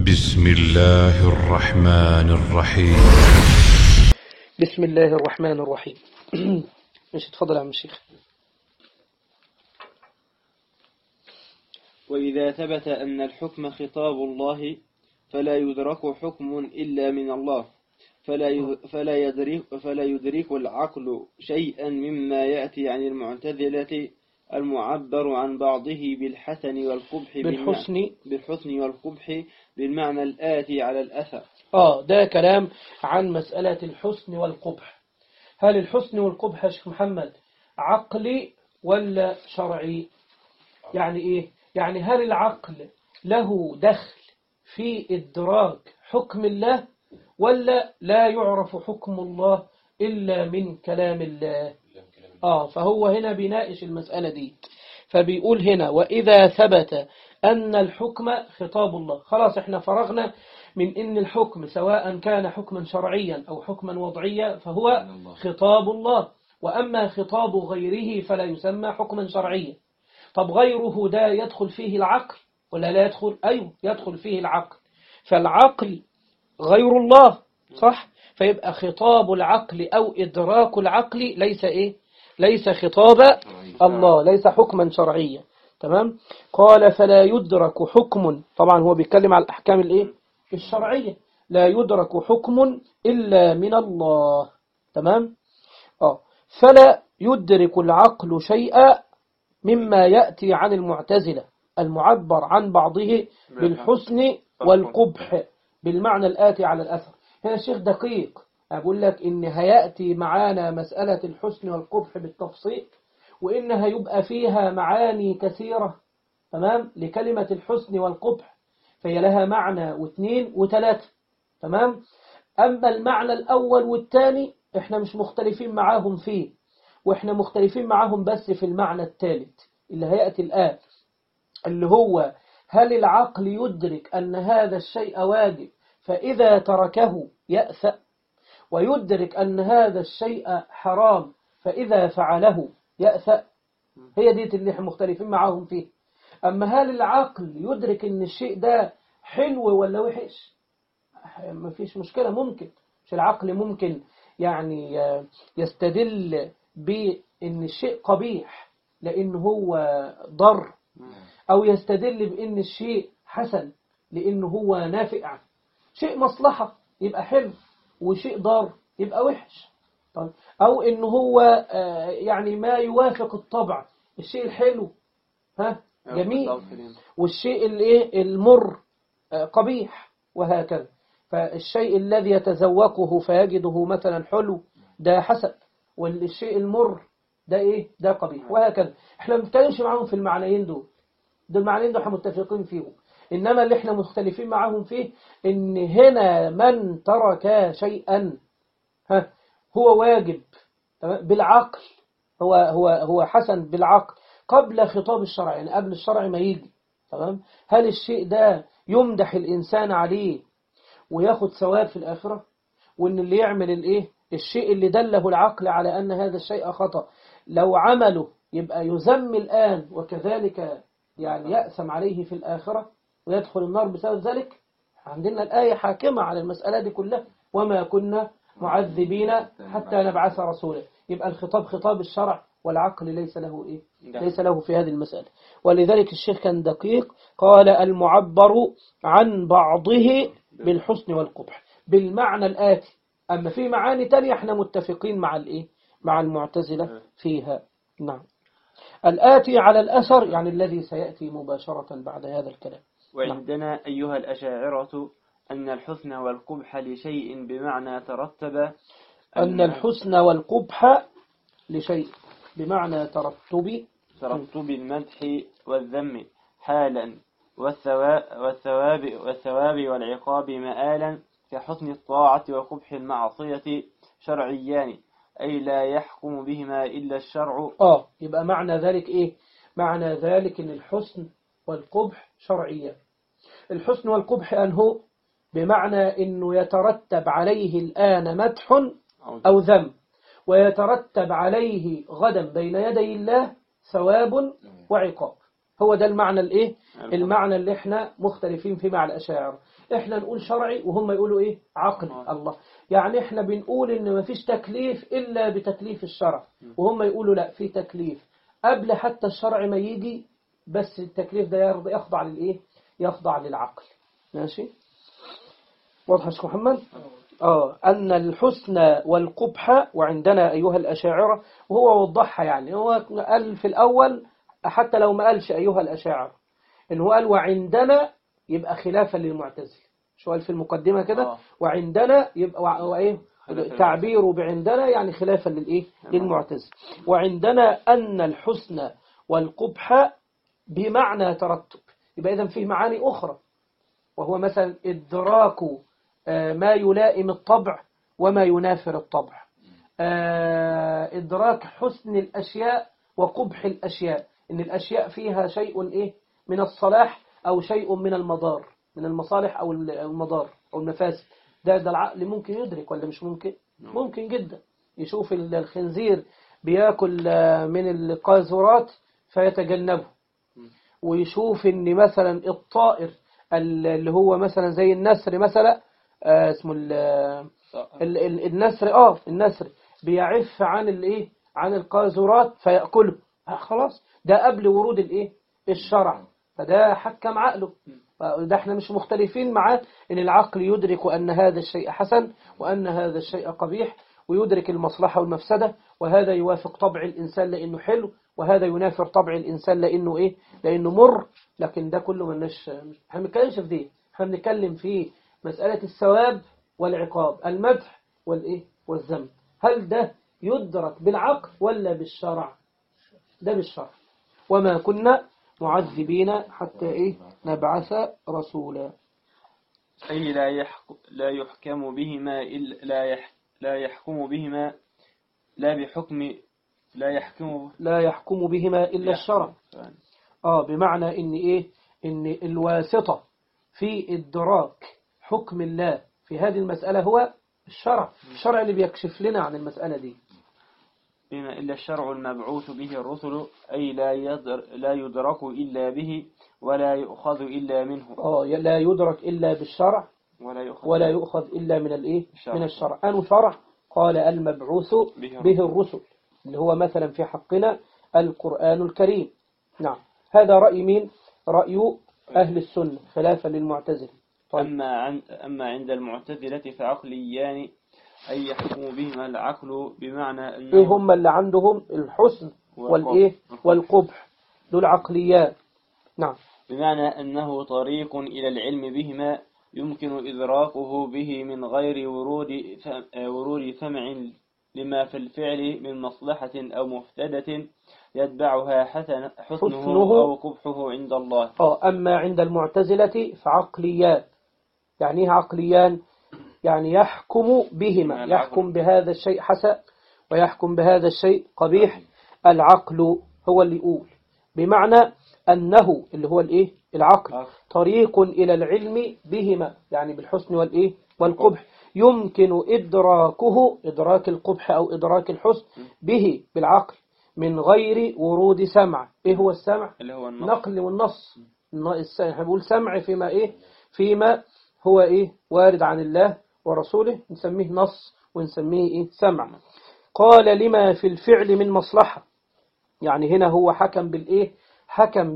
بسم الله الرحمن الرحيم بسم الله الرحمن الرحيم مش تفضل يا عم الشيخ وإذا ثبت أن الحكم خطاب الله فلا يدرك حكم إلا من الله فلا يد- فلا يدرك فلا يدرك العقل شيئا مما يأتي عن المعتزلة المعبر عن بعضه بالحسن والقبح بالمع- بالحسن بالحسن والقبح بالمعنى الآتي على الأثر آه ده كلام عن مسألة الحسن والقبح هل الحسن والقبح يا شيخ محمد عقلي ولا شرعي يعني إيه يعني هل العقل له دخل في إدراك حكم الله ولا لا يعرف حكم الله إلا من كلام الله آه فهو هنا بيناقش المسألة دي فبيقول هنا وإذا ثبت أن الحكم خطاب الله خلاص احنا فرغنا من أن الحكم سواء كان حكما شرعيا أو حكما وضعيا فهو خطاب الله وأما خطاب غيره فلا يسمى حكما شرعيا طب غيره ده يدخل فيه العقل ولا لا يدخل أيوه يدخل فيه العقل فالعقل غير الله صح فيبقى خطاب العقل أو إدراك العقل ليس إيه ليس خطاب الله ليس حكما شرعيا تمام قال فلا يدرك حكم طبعا هو بيتكلم على الأحكام الإيه الشرعية لا يدرك حكم إلا من الله تمام آه فلا يدرك العقل شيئا مما يأتي عن المعتزلة المعبر عن بعضه بالحسن والقبح بالمعنى الآتي على الأثر هنا الشيخ دقيق أقول لك إن هيأتي معانا مسألة الحسن والقبح بالتفصيل وإن هيبقى فيها معاني كثيرة تمام لكلمة الحسن والقبح فهي لها معنى واثنين وثلاثة تمام أما المعنى الأول والثاني إحنا مش مختلفين معاهم فيه وإحنا مختلفين معاهم بس في المعنى الثالث اللي هيأتي الآن اللي هو هل العقل يدرك أن هذا الشيء واجب فإذا تركه يأثأ ويدرك أن هذا الشيء حرام فإذا فعله يأثأ هي دي اللي احنا مختلفين معاهم فيه أما هل العقل يدرك أن الشيء ده حلو ولا وحش ما فيش مشكلة ممكن مش العقل ممكن يعني يستدل بأن الشيء قبيح لأن هو ضر أو يستدل بأن الشيء حسن لأنه هو نافع شيء مصلحة يبقى حلو وشيء ضار يبقى وحش طيب أو إن هو آه، يعني ما يوافق الطبع الشيء الحلو ها جميل والشيء الايه المر آه، قبيح وهكذا فالشيء الذي يتذوقه فيجده مثلا حلو ده حسن والشيء المر ده ايه ده قبيح وهكذا احنا ما بنتكلمش معاهم في المعنيين دول دول المعنيين دول احنا متفقين فيهم انما اللي احنا مختلفين معاهم فيه ان هنا من ترك شيئا ها هو واجب تمام؟ بالعقل هو هو هو حسن بالعقل قبل خطاب الشرع يعني قبل الشرع ما يجي تمام هل الشيء ده يمدح الإنسان عليه وياخد ثواب في الآخرة وإن اللي يعمل الإيه الشيء اللي دله العقل على أن هذا الشيء خطأ لو عمله يبقى يذم الآن وكذلك يعني يأثم عليه في الآخرة ويدخل النار بسبب ذلك عندنا الآية حاكمة على المسألة دي كلها وما كنا معذبين حتى نبعث رسولا يبقى الخطاب خطاب الشرع والعقل ليس له إيه ليس له في هذه المسألة ولذلك الشيخ كان دقيق قال المعبر عن بعضه بالحسن والقبح بالمعنى الآتي أما في معاني تانية احنا متفقين مع الإيه مع المعتزلة فيها نعم الآتي على الأثر يعني الذي سيأتي مباشرة بعد هذا الكلام وعندنا أيها الأشاعرة أن الحسن والقبح لشيء بمعنى ترتب أن الحسن والقبح لشيء بمعنى ترتب ترتب المدح والذم حالا والثواب, والثواب, والثواب والعقاب مآلا كحسن الطاعة وقبح المعصية شرعيان أي لا يحكم بهما إلا الشرع آه يبقى معنى ذلك إيه معنى ذلك أن الحسن والقبح شرعيا الحسن والقبح أنه بمعنى أنه يترتب عليه الآن مدح أو ذم ويترتب عليه غدا بين يدي الله ثواب وعقاب هو ده المعنى الايه المعنى اللي احنا مختلفين فيه مع الأشاعرة احنا نقول شرعي وهم يقولوا ايه عقلي الله يعني احنا بنقول ان مفيش تكليف الا بتكليف الشرع وهم يقولوا لا في تكليف قبل حتى الشرع ما يجي بس التكليف ده يرضى- يخضع للايه يخضع للعقل ماشي واضح يا شيخ محمد اه ان الحسن والقبح وعندنا ايها الاشاعره وهو وضحها يعني هو قال في الاول حتى لو ما قالش ايها الاشاعره ان هو قال وعندنا يبقى خلافا للمعتزله شو قال في المقدمه كده آه. وعندنا يبقى وع- وايه خلافا تعبيره بعندنا يعني خلافا للايه للمعتزله وعندنا ان الحسن والقبح بمعنى ترتب يبقى اذا فيه معاني اخرى وهو مثلا إدراك آه، ما يلائم الطبع وما ينافر الطبع آه، إدراك حسن الأشياء وقبح الأشياء إن الأشياء فيها شيء إيه من الصلاح أو شيء من المضار من المصالح أو المضار أو المفاسد ده ده العقل ممكن يدرك ولا مش ممكن ممكن جدا يشوف ال- الخنزير بياكل آه، من القاذورات فيتجنبه ويشوف ان مثلا الطائر ال- اللي هو مثلا زي النسر مثلا آه، اسمه ال- ال- ال- النسر اه النسر بيعف عن الايه عن القاذورات فيأكله آه، خلاص ده قبل ورود الايه الشرع فده حكم عقله ده احنا مش مختلفين معاه ان العقل يدرك ان هذا الشيء حسن وان هذا الشيء قبيح ويدرك المصلحة والمفسدة وهذا يوافق طبع الإنسان لأنه حلو وهذا ينافر طبع الإنسان لأنه إيه لأنه مر لكن ده كله ملناش احنا ما بنتكلمش في دي احنا بنتكلم في مسألة الثواب والعقاب المدح والإيه والذم هل ده يدرك بالعقل ولا بالشرع ده بالشرع وما كنا معذبين حتى إيه نبعث رسولا أي لا يحكم, لا يحكم بهما إلا لا, يح لا يحكم بهما لا بحكم لا يحكم لا يحكم بهما إلا الشرع آه بمعنى إن إيه إن الواسطة في إدراك حكم الله في هذه المسألة هو الشرع الشرع اللي بيكشف لنا عن المسألة دي بما إلا الشرع المبعوث به الرسل أي لا يدر لا يدرك إلا به ولا يؤخذ إلا منه آه لا يدرك إلا بالشرع ولا يؤخذ ولا يؤخذ إلا من الإيه الشرع. من الشرع أنه شرع قال المبعوث به به الرسل اللي هو مثلا في حقنا القرآن الكريم نعم هذا رأي مين رأي أهل السنة خلافا للمعتزلة طيب أما عن أما عند المعتزلة فعقليان أي يحكم بهما العقل بمعنى أنه إيه هم اللي عندهم الحسن والإيه والقبح دول عقليات نعم بمعنى أنه طريق إلى العلم بهما يمكن إدراكه به من غير ورود ثم- ورود سمع لما في الفعل من مصلحة أو مفسدة يتبعها حسن حسنه حسنه أو قبحه عند الله آه أما عند المعتزلة فعقليات يعني إيه عقليان يعني يحكم بهما العقل. يحكم بهذا الشيء حسن ويحكم بهذا الشيء قبيح العقل هو اللي يقول بمعنى أنه اللي هو الإيه العقل عقل. طريق إلى العلم بهما يعني بالحسن والإيه والقبح يمكن إدراكه إدراك القبح أو إدراك الحسن به بالعقل من غير ورود سمع إيه هو السمع اللي هو النص نقل والنص الن- الس- احنا بنقول سمع فيما ايه فيما هو ايه وارد عن الله ورسوله نسميه نص ونسميه ايه سمع قال لما في الفعل من مصلحة يعني هنا هو حكم بالايه حكم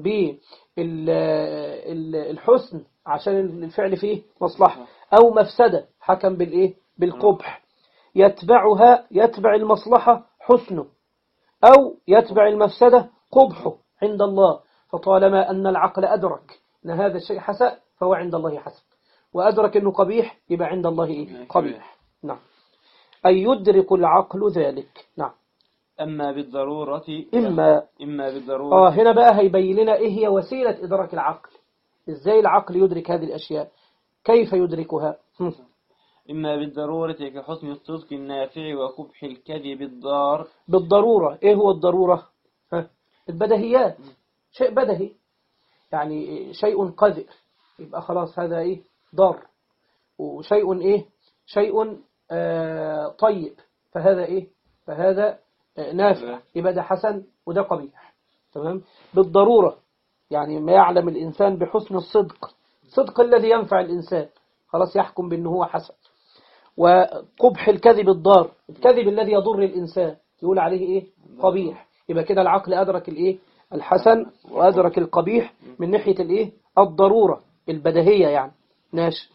بالحسن عشان الفعل فيه مصلحة او مفسدة حكم بالايه بالقبح يتبعها يتبع المصلحة حسنه أو يتبع المفسدة قبحه عند الله فطالما أن العقل أدرك أن هذا الشيء حسن فهو عند الله حسن وأدرك أنه قبيح يبقى عند الله إيه؟ قبيح نعم أي يدرك العقل ذلك نعم أما بالضرورة إما إما بالضرورة آه هنا بقى هيبين لنا إيه هي وسيلة إدراك العقل إزاي العقل يدرك هذه الأشياء كيف يدركها هم. إما بالضرورة كحسن الصدق النافع وقبح الكذب الضار بالضرورة إيه هو الضرورة ها؟ البدهيات شيء بدهي يعني شيء قذر يبقى خلاص هذا إيه ضار وشيء إيه شيء آه طيب فهذا إيه فهذا آه نافع يبقى ده حسن وده قبيح تمام بالضرورة يعني ما يعلم الإنسان بحسن الصدق صدق الذي ينفع الإنسان خلاص يحكم بأنه هو حسن وقبح الكذب الضار الكذب الذي يضر الإنسان يقول عليه إيه قبيح يبقى كده العقل أدرك الإيه الحسن وأدرك القبيح من ناحية الإيه الضرورة البدهية يعني ماشي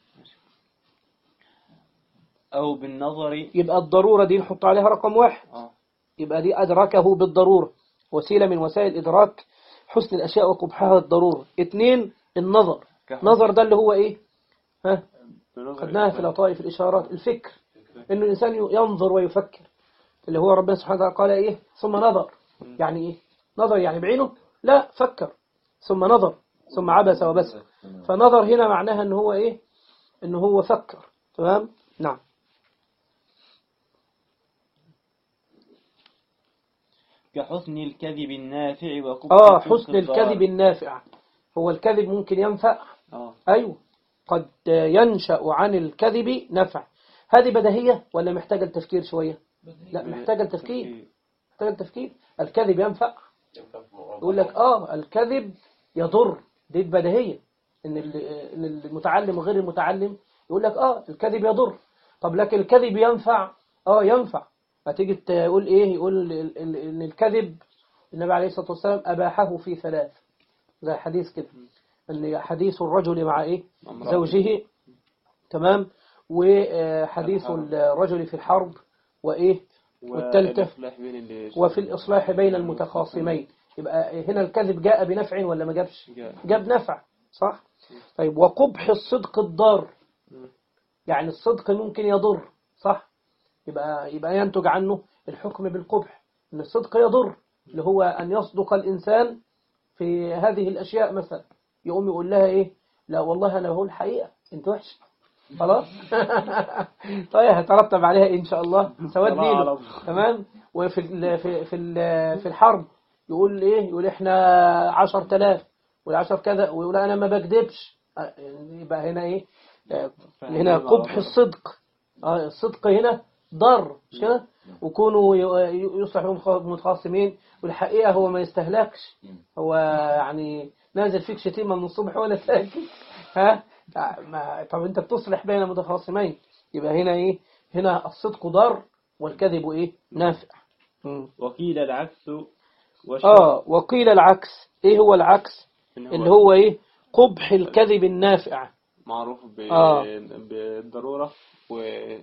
أو بالنظر يبقى الضرورة دي نحط عليها رقم واحد آه. يبقى دي أدركه بالضرورة وسيلة من وسائل إدراك حسن الأشياء وقبحها الضرورة اتنين النظر كحسن. نظر ده اللي هو إيه ها بنظر خدناها في الأطائف الإشارات الفكر إنه الإنسان ينظر ويفكر اللي هو ربنا سبحانه وتعالى قال إيه ثم نظر يعني إيه نظر يعني بعينه لا فكر ثم نظر ثم عبس وبس فنظر هنا معناها إن هو إيه إن هو فكر تمام نعم كحسن الكذب النافع وقبح آه الصدق حسن الضار. الكذب النافع هو الكذب ممكن ينفع آه. أيوه قد ينشأ عن الكذب نفع هذه بديهية ولا محتاجة التفكير شوية لا محتاجة التفكير محتاجة التفكير الكذب ينفع يقول لك آه الكذب يضر دي البديهية إن ال- إن المتعلم وغير المتعلم يقول لك آه الكذب يضر طب لكن الكذب ينفع آه ينفع هتيجي تقول إيه يقول ال- ال- إن الكذب النبي عليه الصلاة والسلام أباحه في ثلاث زي حديث كده ان حديث الرجل مع ايه امرأة. زوجه تمام وحديث الرجل في الحرب وايه والثالثة والإصلاح بين اللي- وفي الإصلاح بين المتخاصمين يبقى هنا الكذب جاء بنفع ولا ما جابش جاء. جاب نفع صح طيب وقبح الصدق الضار يعني الصدق ممكن يضر صح يبقى يبقى ينتج عنه الحكم بالقبح ان الصدق يضر اللي هو ان يصدق الانسان في هذه الاشياء مثلا يقوم يقول لها ايه لا والله انا بقول الحقيقه انت وحش خلاص طيب هترتب عليها إيه ان شاء الله سواد الله نيله أعلم. تمام وفي ال في في ال في الحرب يقول ايه يقول احنا 10000 والعشر كذا ويقول انا ما بكذبش آه، يبقى هنا ايه آه، هنا قبح الصدق آه، الصدق هنا ضر مش كده وكونوا ي- يصلحوا مخ- متخاصمين والحقيقة هو ما يستهلكش هو يعني نازل فيك شتيمة من الصبح ولا ساكت ها ما طب انت بتصلح بين متخاصمين يبقى هنا ايه هنا الصدق ضر والكذب ايه نافع مم. وقيل العكس والشر اه وقيل العكس ايه هو العكس اللي هو ايه قبح الكذب النافع معروف ب... آه. بالضرورة و...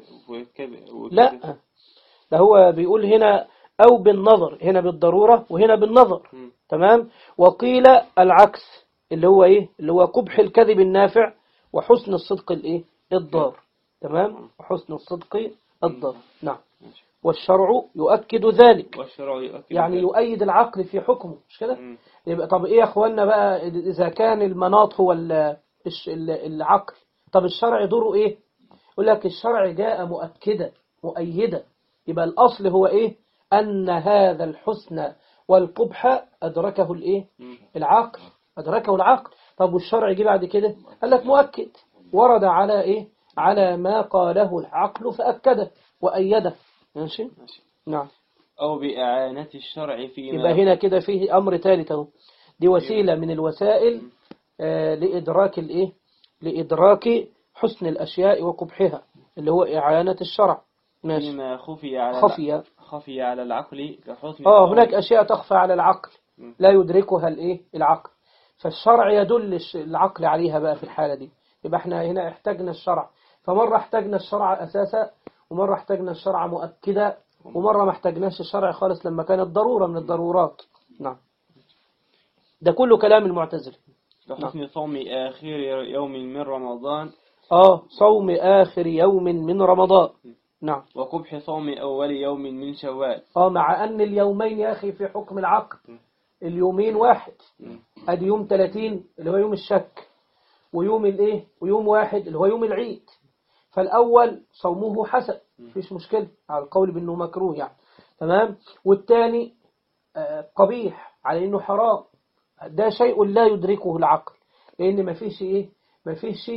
وكذب وكذب. لا ده هو بيقول هنا أو بالنظر هنا بالضرورة وهنا بالنظر مم. تمام وقيل العكس اللي هو إيه اللي هو قبح الكذب النافع وحسن الصدق الإيه الضار تمام وحسن الصدق الضار نعم والشرع يؤكد ذلك والشرع يؤكد يعني ذلك. يؤيد العقل في حكمه مش كده مم. يبقى طب ايه يا اخوانا بقى اذا كان المناط هو ال- الش- ال- العقل طب الشرع دوره ايه يقول لك الشرع جاء مؤكدا مؤيدا يبقى الاصل هو ايه ان هذا الحسن والقبح ادركه الايه مم. العقل ادركه العقل طب والشرع جه بعد كده قال لك مؤكد ورد على ايه على ما قاله العقل فاكده وايده ماشي ماشي. نعم أو بإعانة الشرع فيما يبقى هنا كده فيه أمر ثالث اهو دي وسيلة من الوسائل آه، لإدراك الإيه لإدراك حسن الأشياء وقبحها اللي هو إعانة الشرع ماشي فيما خفي على خفي خفي على العقل كحسن آه القول. هناك أشياء تخفى على العقل لا يدركها الإيه العقل فالشرع يدل الش- العقل عليها بقى في الحالة دي يبقى احنا هنا احتاجنا الشرع فمرة احتاجنا الشرع أساسا ومرة احتاجنا الشرع مؤكدا ومرة ما احتاجناش الشرع خالص لما كانت ضرورة من الضرورات نعم ده كله كلام المعتزلة كحسن صوم آخر يوم من رمضان آه صوم آخر يوم من رمضان نعم وقبح صوم أول يوم من شوال آه مع أن اليومين يا أخي في حكم العقد اليومين واحد أدي يوم 30 اللي هو يوم الشك ويوم الإيه ويوم واحد اللي هو يوم العيد فالأول صومه حسن مفيش مشكلة على القول بأنه مكروه يعني تمام والثاني آه، قبيح على أنه حرام ده شيء لا يدركه العقل لأن مفيش إيه مفيش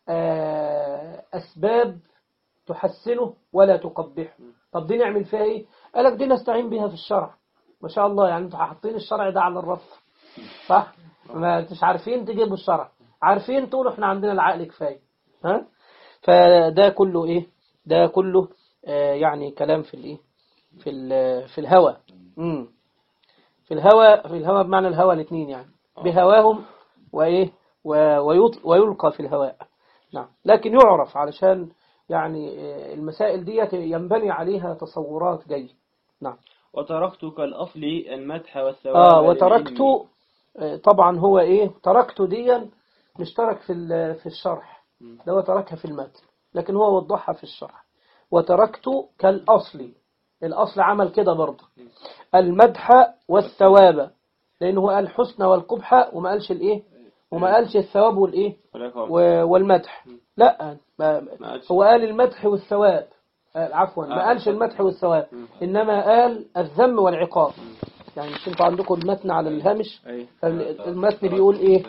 آه، أسباب تحسنه ولا تقبحه طب دي نعمل فيها ايه قال لك دي نستعين بها في الشرع ما شاء الله يعني انتوا حاطين الشرع ده على الرف صح ما انتش عارفين تجيبوا الشرع عارفين تقولوا احنا عندنا العقل كفايه ها فده كله ايه ده كله آه يعني كلام في الايه في ال- في الهوى امم في الهوى في الهوى بمعنى الهوى الاثنين يعني بهواهم وايه و- ويط- ويلقى في الهواء نعم لكن يعرف علشان يعني آه، المسائل ديت ينبني عليها تصورات جيدة نعم وتركت كالأصل المدح والثواب اه للعلم. وتركت آه، طبعا هو ايه تركت ديا مش ترك في ال- في الشرح ده هو تركها في المتن لكن هو وضحها في الشرح وتركت كالأصل الأصل عمل كده برضه المدح والثواب لأنه قال الحسن والقبح وما قالش الإيه وما قالش الثواب والإيه والعقاب. و- والمدح لا ما ما قالش. هو قال المدح والثواب آه، عفوا ما آه. قالش المدح والثواب إنما قال الذم والعقاب يعني مش انتوا عندكم المتن على الهامش أي المتن بيقول إيه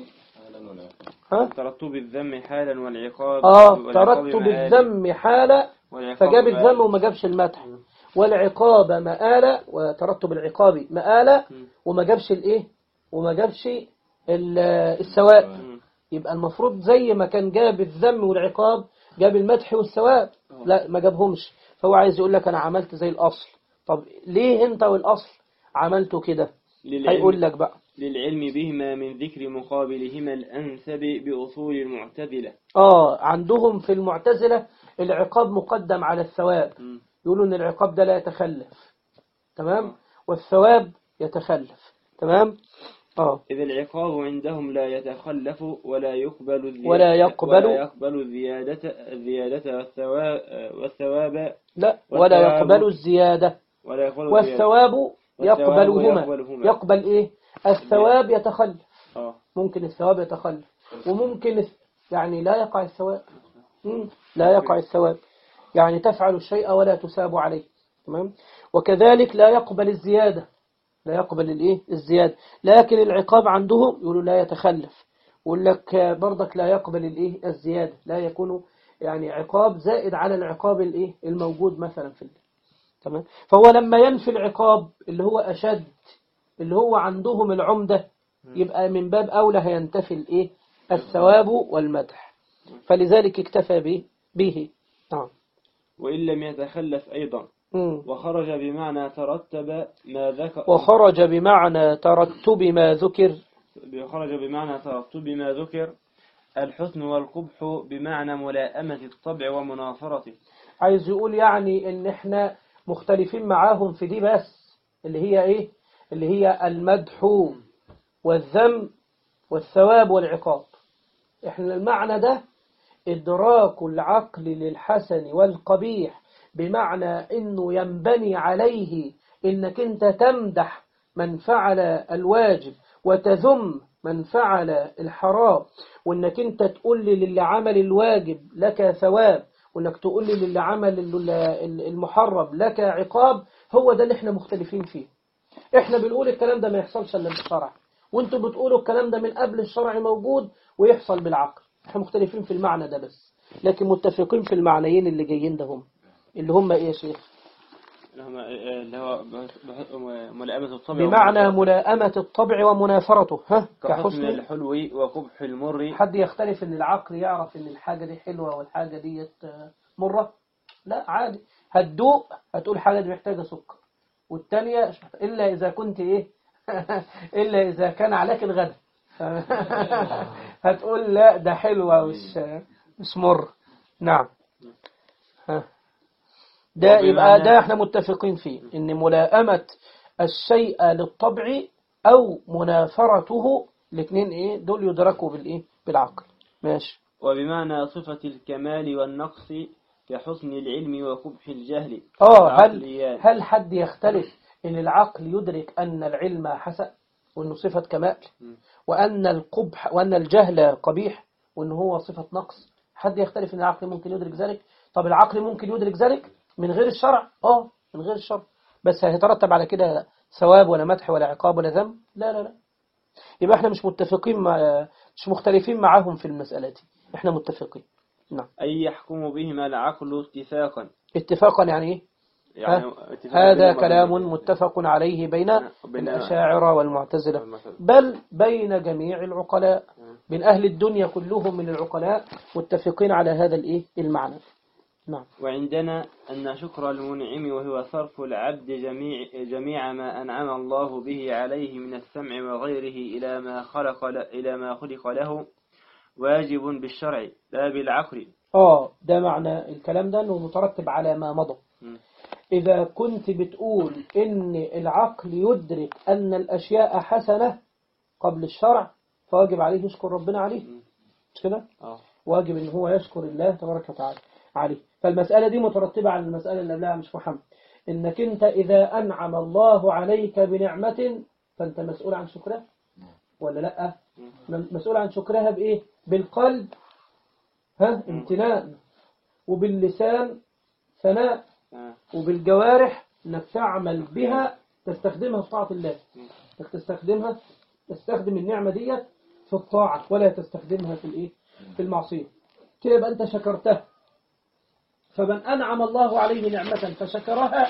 ها تركت بالذم حالا والعقاب اه والعقاب تركت مآلا. بالذم حالة والعقاب فجاب مآلا. الذم وما جابش المدح والعقاب مآلة وترتب العقاب مآلة وما جابش الايه وما جابش ال- الثواب يبقى المفروض زي ما كان جاب الذم والعقاب جاب المدح والثواب لا ما جابهمش فهو عايز يقول لك انا عملت زي الاصل طب ليه انت والاصل عملته كده للعلم, هيقول لك بقى للعلم بهما من ذكر مقابلهما الأنسب بأصول المعتزلة اه عندهم في المعتزلة العقاب مقدم على الثواب مم. يقولوا ان العقاب ده لا يتخلف تمام والثواب يتخلف تمام اه إذ العقاب عندهم لا يتخلف ولا يقبل الزيادة ولا يقبل- ولا يقبل الزيادة الزيادة والثواب والثواب لا ولا والثواب- يقبل الزيادة ولا يقبل الزيادة. والثواب والثواب يقبلهما يقبلهما. يقبل ايه الثواب يتخلف آه. ممكن الثواب يتخلف وممكن الث- يعني لا يقع الثواب مم. لا يقع الثواب يعني تفعل الشيء ولا تثاب عليه تمام وكذلك لا يقبل الزيادة لا يقبل الايه الزيادة لكن العقاب عندهم يقولوا لا يتخلف يقول لك برضك لا يقبل الايه الزيادة لا يكون يعني عقاب زائد على العقاب الايه الموجود مثلا في ال- تمام فهو لما ينفي العقاب اللي هو أشد اللي هو عندهم العمدة يبقى من باب أولى هينتفي الإيه الثواب والمدح فلذلك اكتفى به به نعم وإن لم يتخلف أيضا مم. وخرج بمعنى ترتب ما ذكر وخرج بمعنى ترتب ما ذكر خرج بمعنى ترتب ما ذكر الحسن والقبح بمعنى ملائمة الطبع ومناصرته عايز يقول يعني ان احنا مختلفين معاهم في دي بس اللي هي ايه اللي هي المدح والذم والثواب والعقاب احنا المعنى ده إدراك العقل للحسن والقبيح بمعنى إنه ينبني عليه إنك أنت تمدح من فعل الواجب وتذم من فعل الحرام وإنك أنت تقول لي للي عمل الواجب لك ثواب وإنك تقول لي للي عمل ال- ال- المحرم لك عقاب هو ده اللي احنا مختلفين فيه احنا بنقول الكلام ده ما يحصلش الا بالشرع وانتوا بتقولوا الكلام ده من قبل الشرع موجود ويحصل بالعقل احنا مختلفين في المعنى ده بس لكن متفقين في المعنيين اللي جايين ده هم اللي هم ايه يا شيخ اللي هو ملائمة الطبع بمعنى ومناصرته. ملائمة الطبع ومنافرته ها كحسن كحسن الحلو وقبح المر حد يختلف ان العقل يعرف ان الحاجة دي حلوة والحاجة دي مرة لا عادي هتدوق هتقول حاجة دي محتاجة سكر والتانية مش محتاجة- إلا إذا كنت إيه إلا إذا كان عليك الغداء هتقول لا ده حلوة مش مش مر نعم ها. ده يبقى وبمعنى- ده احنا متفقين فيه ان ملائمة الشيء للطبع او منافرته الاثنين ايه دول يدركوا بالايه بالعقل ماشي وبمعنى صفة الكمال والنقص كحسن العلم وقبح الجهل اه هل العقليان. هل حد يختلف ان العقل يدرك ان العلم حسن وانه صفة كمال وان القبح وان الجهل قبيح وان هو صفة نقص حد يختلف ان العقل ممكن يدرك ذلك طب العقل ممكن يدرك ذلك من غير الشرع اه من غير الشرع بس هيترتب على كده ثواب ولا مدح ولا عقاب ولا ذنب لا لا لا يبقى احنا مش متفقين مع مش مختلفين معاهم في المسألة دي احنا متفقين نعم أي يحكم بهما العقل اتفاقا اتفاقا يعني ايه يعني ها؟ اتفاقا هذا بينهما كلام وبين- متفق عليه بين بين- الأشاعرة والمعتزلة والمعتزلة. بل بين جميع العقلاء بين أهل الدنيا كلهم من العقلاء متفقين على هذا الإيه المعنى نعم وعندنا أن شكر المنعم وهو صرف العبد جميع, جميع ما أنعم الله به عليه من السمع وغيره إلى ما خلق ل- إلى ما خلق له واجب بالشرع لا بالعقل آه ده معنى الكلام ده أنه مترتب على ما مضى م. إذا كنت بتقول إن العقل يدرك أن الأشياء حسنة قبل الشرع فواجب عليه يشكر ربنا عليه مش كده؟ آه. واجب إن هو يشكر الله تبارك وتعالى عليه فالمسألة دي مترتبة على المسألة اللي قبلها مش محمد إنك أنت إذا أنعم الله عليك بنعمة فأنت مسؤول عن شكرها ولا لأ مسؤول عن شكرها بإيه بالقلب ها امتنان وباللسان ثناء آه. وبالجوارح انك تعمل بها تستخدمها في طاعة الله انك تستخدمها تستخدم النعمة ديت في الطاعة ولا تستخدمها في الايه في المعصية كده يبقى انت شكرتها فمن انعم الله عليه نعمة فشكرها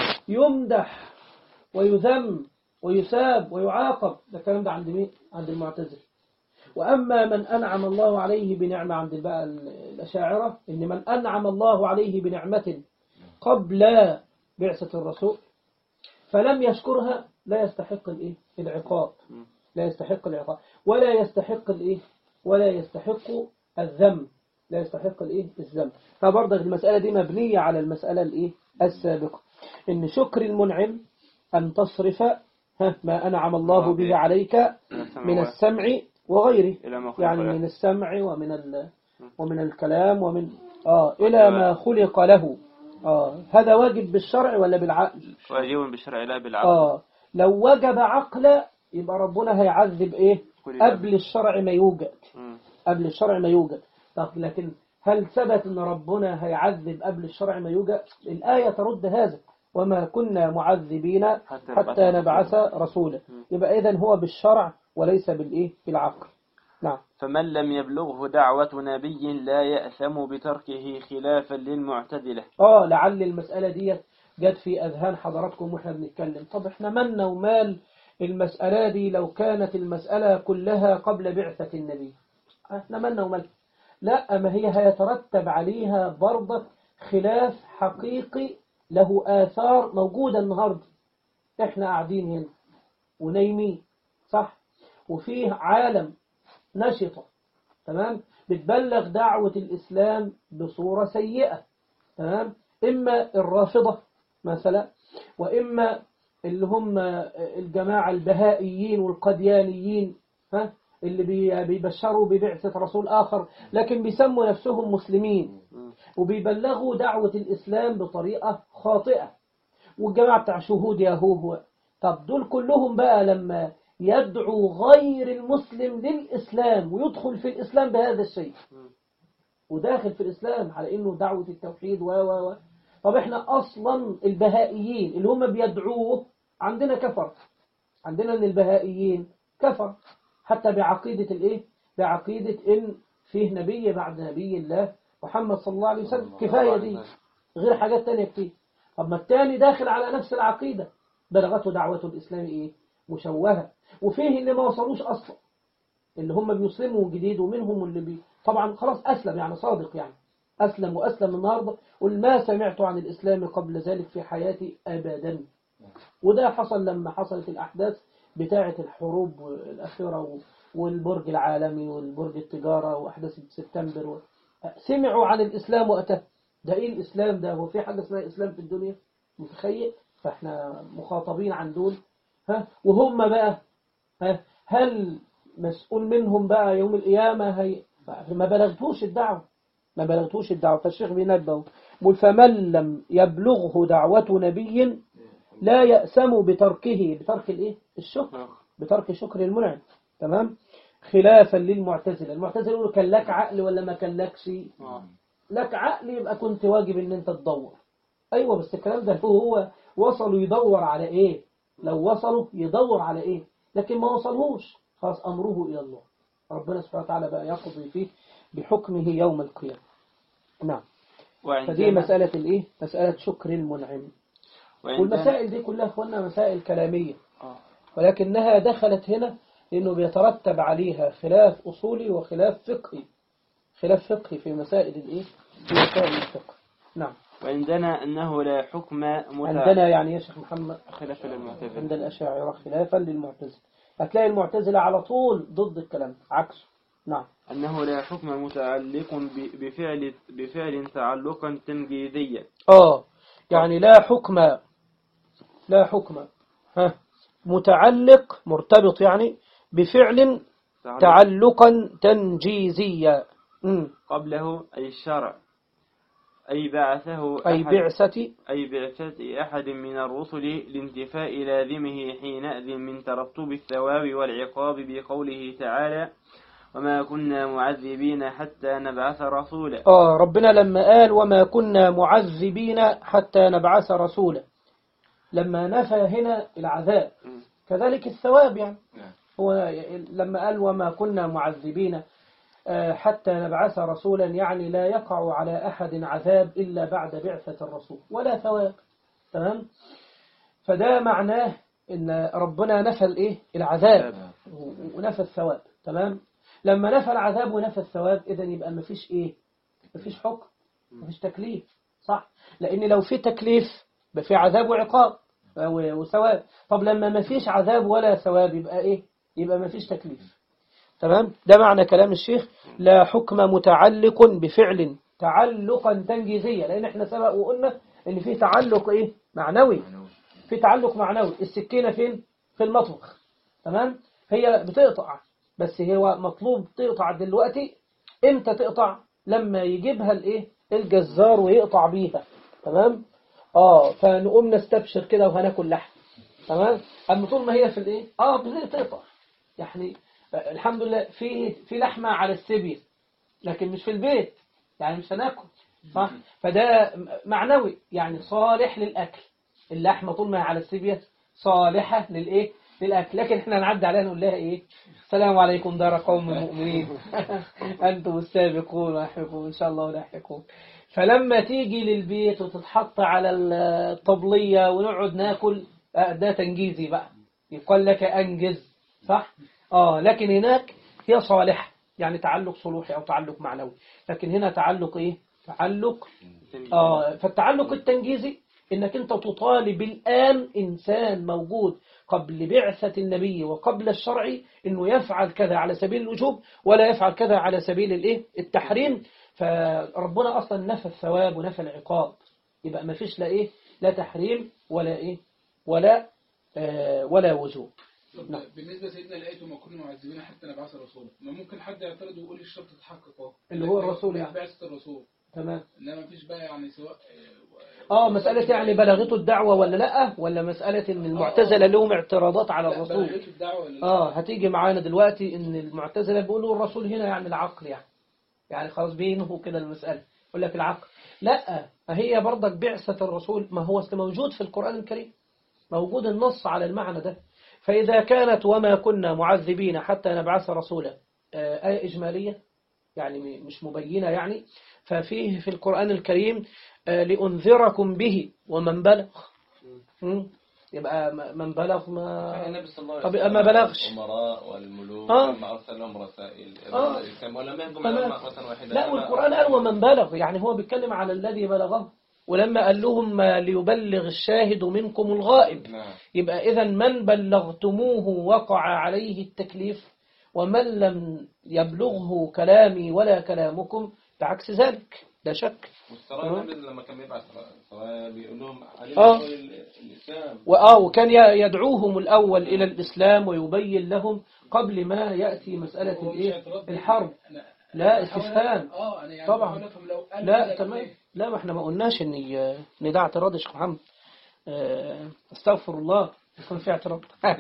يمدح ويذم ويساب ويعاقب ده الكلام ده عند مين عند المعتزله وأما من أنعم الله عليه بنعمة عند بقى الأشاعرة إن من أنعم الله عليه بنعمة قبل بعثة الرسول فلم يشكرها لا يستحق الإيه؟ العقاب لا يستحق العقاب ولا يستحق الإيه؟ ولا يستحق الذم لا يستحق الإيه؟ الذم فبرضه المسألة دي مبنية على المسألة الإيه؟ السابقة إن شكر المنعم أن تصرف ها ما أنعم الله به عليك من السمع وغيره إلى ما خلق يعني له. من السمع ومن ال ومن الكلام ومن آه إلى ما خلق له آه هذا واجب بالشرع ولا بالعقل واجب بالشرع لا بالعقل آه لو وجب عقلا يبقى ربنا هيعذب إيه كل قبل الشرع ما يوجد مم. قبل الشرع ما يوجد طب لكن هل ثبت أن ربنا هيعذب قبل الشرع ما يوجد الآية ترد هذا وما كنا معذبين حتى حتى نبعث نبعث رسولا يبقى إذن هو بالشرع وليس بالإيه بالعقل نعم فمن لم يبلغه دعوة نبي لا يأثم بتركه خلافا للمعتزلة اه لعل المسألة دي جت في أذهان حضراتكم واحنا بنتكلم طب احنا مالنا ومال المسألة دي لو كانت المسألة كلها قبل بعثة النبي احنا مالنا ومال لا ما هي هيترتب عليها برضه خلاف حقيقي له آثار موجودة النهاردة احنا قاعدين هنا ونايمين صح وفيه عالم نشطة تمام بتبلغ دعوة الإسلام بصورة سيئة تمام إما الرافضة مثلا وإما اللي هم الجماعة البهائيين والقديانيين ها اللي بي- بيبشروا ببعثة رسول آخر لكن بيسموا نفسهم مسلمين وبيبلغوا دعوة الإسلام بطريقة خاطئة والجماعة بتاع شهود يهوه طب دول كلهم بقى لما يدعو غير المسلم للإسلام ويدخل في الإسلام بهذا الشيء وداخل في الإسلام على إنه دعوة التوحيد و و و طب إحنا أصلا البهائيين اللي هم بيدعوه عندنا كفر عندنا إن البهائيين كفر حتى بعقيدة الإيه بعقيدة إن فيه نبي بعد نبي الله محمد صلى الله عليه وسلم كفاية دي غير حاجات تانية كتير طب ما التاني داخل على نفس العقيدة بلغته دعوته الإسلام إيه مشوهة وفيه اللي ما وصلوش أصلا اللي هم بيسلموا جديد ومنهم اللي بي طبعا خلاص أسلم يعني صادق يعني أسلم وأسلم النهاردة قل ما سمعت عن الإسلام قبل ذلك في حياتي أبدا وده حصل لما حصلت الأحداث بتاعة الحروب الأخيرة و- والبرج العالمي والبرج التجارة وأحداث سبتمبر و... سمعوا عن الإسلام وقتها ده إيه الإسلام ده هو في حاجة اسمها إسلام في الدنيا متخيل فإحنا مخاطبين عن دول ها وهم بقى ها هل مسؤول منهم بقى يوم القيامة هي ما بلغتوش الدعوة ما بلغتوش الدعوة فالشيخ بينبه بيقول فمن لم يبلغه دعوة نبي لا يأسم بتركه بترك الايه الشكر بترك شكر المنعم تمام خلافا للمعتزلة المعتزلة يقولوا كان لك عقل ولا ما كان لكش آه. لك عقل يبقى كنت واجب ان انت تدور ايوه بس الكلام ده هو هو وصلوا يدور على ايه لو وصلوا يدور على ايه لكن ما وصلوش خلاص امره الى الله ربنا سبحانه وتعالى بقى يقضي فيه بحكمه يوم القيامة نعم فدي وعندنا مسألة الايه مسألة شكر المنعم وعندنا والمسائل دي كلها اخوانا مسائل كلامية آه. ولكنها دخلت هنا لأنه بيترتب عليها خلاف أصولي وخلاف فقهي خلاف فقهي في مسائل الإيه في مسائل الفقه نعم وعندنا أنه لا حكم متع... عندنا يعني يا شيخ محمد خلاف للمعتزلة عند الأشاعرة خلافا للمعتزلة هتلاقي المعتزلة على طول ضد الكلام عكسه نعم أنه لا حكم متعلق ب- بفعل بفعل تعلقا تنجيزيا آه يعني لا حكم لا حكم ها متعلق مرتبط يعني بفعل تعلق تعلقا تنجيزيا مم. قبله أي الشرع أي بعثه أي أحد بعثة أي بعثة أحد من الرسل لانتفاء لازمه حينئذ من ترتب الثواب والعقاب بقوله تعالى وما كنا معذبين حتى نبعث رسولا آه ربنا لما قال وما كنا معذبين حتى نبعث رسولا لما نفى هنا العذاب كذلك الثواب يعني هو لما قال وما كنا معذبين آه، حتى نبعث رسولا يعني لا يقع على أحد عذاب إلا بعد بعثة الرسول ولا ثواب تمام فده معناه إن ربنا نفى الإيه العذاب و- ونفى الثواب تمام لما نفى العذاب ونفى الثواب إذا يبقى مفيش إيه مفيش حكم مفيش تكليف صح لأن لو في تكليف يبقى في عذاب وعقاب و- وثواب طب لما مفيش عذاب ولا ثواب يبقى إيه يبقى مفيش تكليف تمام ده معنى كلام الشيخ لا حكم متعلق بفعل تعلقا تنجيزيا لأن احنا سبق وقلنا ان في تعلق ايه معنوي في تعلق معنوي السكينة فين في المطبخ تمام هي بتقطع بس هو مطلوب تقطع دلوقتي امتى تقطع لما يجيبها الايه الجزار ويقطع بيها تمام اه فنقوم نستبشر كده وهناكل لحم تمام اما طول ما هي في الايه اه بتقطع يعني الحمد لله في في لحمة على السبيل لكن مش في البيت يعني مش هناكل صح فده معنوي يعني صالح للأكل اللحمة طول ما هي على السبيل صالحة للإيه للأكل لكن احنا نعدي عليها نقول لها إيه السلام عليكم دار قوم مؤمنين أنتم السابقون لاحقون إن شاء الله لاحقون فلما تيجي للبيت وتتحط على الطبلية ونقعد ناكل آه، ده تنجيزي بقى يقال لك أنجز صح آه لكن هناك هي صالحة يعني تعلق صلوحي أو تعلق معنوي لكن هنا تعلق إيه تعلق آه فالتعلق التنجيزي إنك أنت تطالب الآن إنسان موجود قبل بعثة النبي وقبل الشرع إنه يفعل كذا على سبيل الوجوب ولا يفعل كذا على سبيل الإيه التحريم فربنا أصلا نفى الثواب ونفى العقاب يبقى ما فيش لا إيه لا تحريم ولا إيه ولا آه ولا وجوب طب نعم. بالنسبه لسيدنا لقيته ما كنا معذبين حتى نبعث رسولا ما ممكن حد يعترض ويقول لي الشرط اتحقق اهو اللي هو الرسول يعني. بعثه الرسول تمام انما مفيش بقى يعني سواء اه مسألة يعني بلغته الدعوة ولا لا ولا مسألة ان المعتزلة لهم اعتراضات على لا الرسول بلغته الدعوه ولا لا اه هتيجي معانا دلوقتي ان المعتزلة بيقولوا الرسول هنا يعني العقل يعني يعني خلاص بينهوا كده المسألة يقول لك العقل لا هي برضك بعثة الرسول ما هو أصل موجود في القرآن الكريم موجود النص على المعنى ده فإذا كانت وما كنا معذبين حتى نبعث رسولا آه، آية إجمالية يعني م- مش مبينة يعني ففيه في القرآن الكريم آه، لأنذركم به ومن بلغ مم. يبقى م- من بلغ ما النبي صلى الله عليه طب وسلم ما بلغش. الأمراء والملوك آه. لما أرسل لهم رسائل آه. ولم يهجم تمام. عليهم مرة واحدة لا إنما والقرآن قال ومن بلغ يعني هو بيتكلم على الذي بلغه ولما قال لهم ما ليبلغ الشاهد منكم الغائب نعم يبقى إذا من بلغتموه وقع عليه التكليف ومن لم يبلغه كلامي ولا كلامكم بعكس ذلك لا شك والسرايا تمام. النبي لما كان بيبعث سرايا بيقول لهم علينا آه. دخول ال- الإسلام وآه وكان ي- يدعوهم الأول إلى الإسلام ويبين لهم قبل ما يأتي مسألة هو مش الإيه؟ اعتراض الحرب أنا- لا أنا بحاول- استفهام اه انا يعني طبعاً. بحاول افهم لو قال لا كده تمام ليه؟ لا ما احنا ما قلناش ان ان ده اعتراض يا شيخ محمد آه، استغفر الله يكون في اعتراض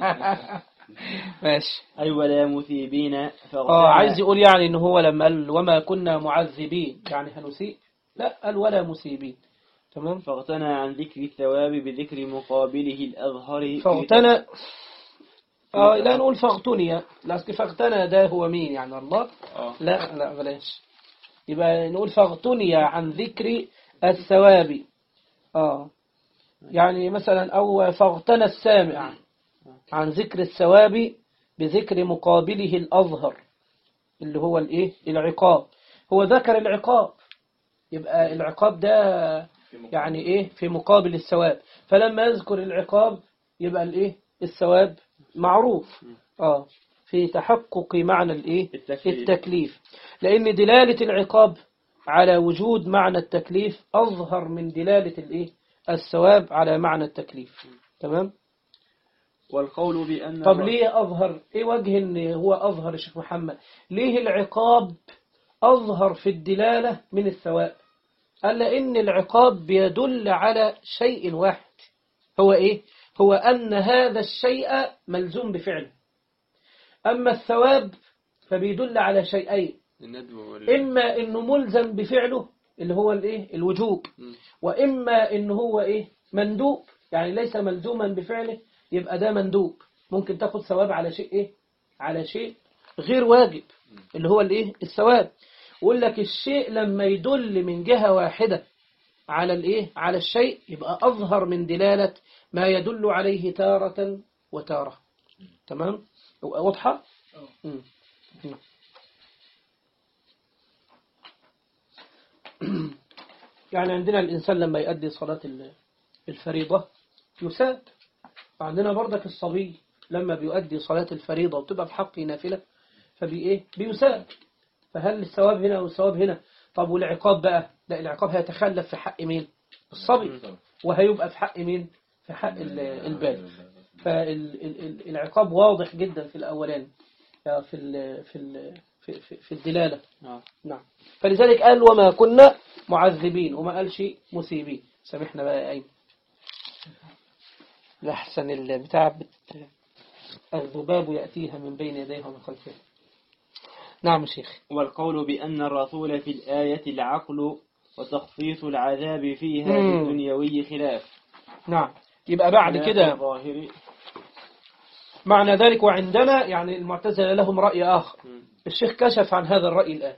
ماشي أي ولا مثيبين اه فاغتنى- عايز يقول يعني ان هو لما قال وما كنا معذبين يعني هنسيء لا قال ولا مسيبين تمام فاغتنى عن ذكر الثواب بذكر مقابله الأظهر في فاغتنى اه لا نقول فاغتني لا اصل فاغتنى ده هو مين يعني الله آه. لا لا بلاش يبقى نقول فاغتني عن ذكر الثواب اه يعني مثلا او فاغتنى السامع عن ذكر الثواب بذكر مقابله الأظهر اللي هو الإيه العقاب هو ذكر العقاب يبقى العقاب ده يعني إيه في مقابل الثواب فلما يذكر العقاب يبقى الإيه الثواب معروف آه في تحقق معنى الإيه التكليف. التكليف لأن دلالة العقاب على وجود معنى التكليف أظهر من دلالة الإيه الثواب على معنى التكليف تمام والقول بأن طب ليه أظهر إيه وجه إن هو أظهر يا شيخ محمد ليه العقاب أظهر في الدلالة من الثواب قال لأن العقاب بيدل على شيء واحد هو إيه هو أن هذا الشيء ملزوم بفعله أما الثواب فبيدل على شيئين الندب وال... إما إنه ملزم بفعله اللي هو الإيه الوجوب وإما إنه هو إيه مندوب يعني ليس ملزوما بفعله يبقى ده مندوب ممكن تاخد ثواب على شيء إيه على شيء غير واجب اللي هو الإيه الثواب ويقول لك الشيء لما يدل من جهة واحدة على الإيه على الشيء يبقى أظهر من دلالة ما يدل عليه تارة وتارة تمام واضحة مم. نعم. يعني عندنا الإنسان لما يؤدي صلاة ال- الفريضة يساب وعندنا برضك الصبي لما بيؤدي صلاة الفريضة وتبقى في حقه نافلة فبإيه بيساب فهل الثواب هنا والثواب هنا طب والعقاب بقى لا العقاب هيتخلف في حق مين الصبي وهيبقى في حق مين في حق ال- البالغ فالعقاب واضح جدا في الأولان في ال في ال في, في, في الدلالة آه. نعم فلذلك قال وما كنا معذبين وما قالش مثيبين سامحنا بقى يا أيمن لحسن البتاع بت... الذباب يأتيها من بين يديها ومن خلفها نعم يا شيخ والقول بأن الرسول في الآية العقل وتخصيص العذاب فيها مم. بالدنيوي خلاف نعم يبقى بعد خلاف كده الظاهر معنى ذلك وعندنا يعني المعتزلة لهم رأي آخر مم. الشيخ كشف عن هذا الرأي الآن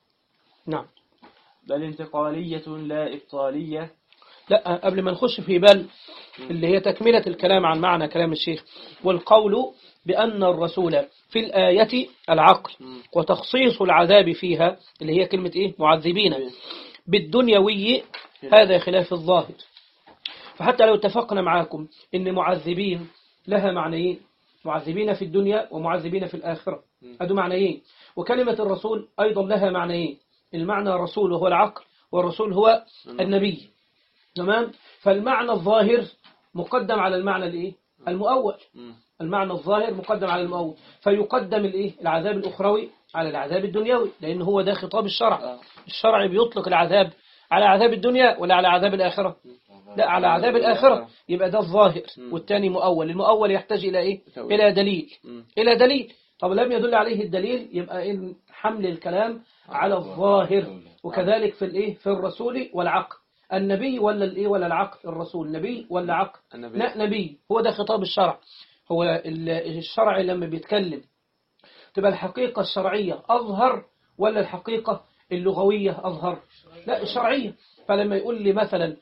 نعم بل انتقالية لا إبطالية لا قبل ما نخش في بل اللي هي تكملة الكلام عن معنى كلام الشيخ والقول بأن الرسول في الآية العقل وتخصيص العذاب فيها اللي هي كلمة إيه معذبين بالدنيوي هذا خلاف الظاهر فحتى لو اتفقنا معاكم إن معذبين لها معنيين معذبين في الدنيا ومعذبين في الآخرة هذا معنيين وكلمة الرسول أيضا لها معنيين المعنى الرسول هو العقل والرسول هو النبي تمام فالمعنى الظاهر مقدم على المعنى الايه المؤول المعنى الظاهر مقدم على المؤول فيقدم الايه العذاب الاخروي على العذاب الدنيوي لان هو ده خطاب الشرع الشرع بيطلق العذاب على عذاب الدنيا ولا على عذاب الاخره لا على عذاب الآخرة يبقى ده الظاهر والتاني مؤول المؤول يحتاج إلى إيه إلى دليل إلى دليل طب لم يدل عليه الدليل يبقى إن حمل الكلام على الظاهر وكذلك في الإيه في الرسول والعقل النبي ولا الإيه ولا العقل الرسول نبي ولا عقل النبي. لا نبي هو ده خطاب الشرع هو ال- الشرع لما بيتكلم تبقى الحقيقة الشرعية أظهر ولا الحقيقة اللغوية أظهر لا الشرعية فلما يقول لي مثلا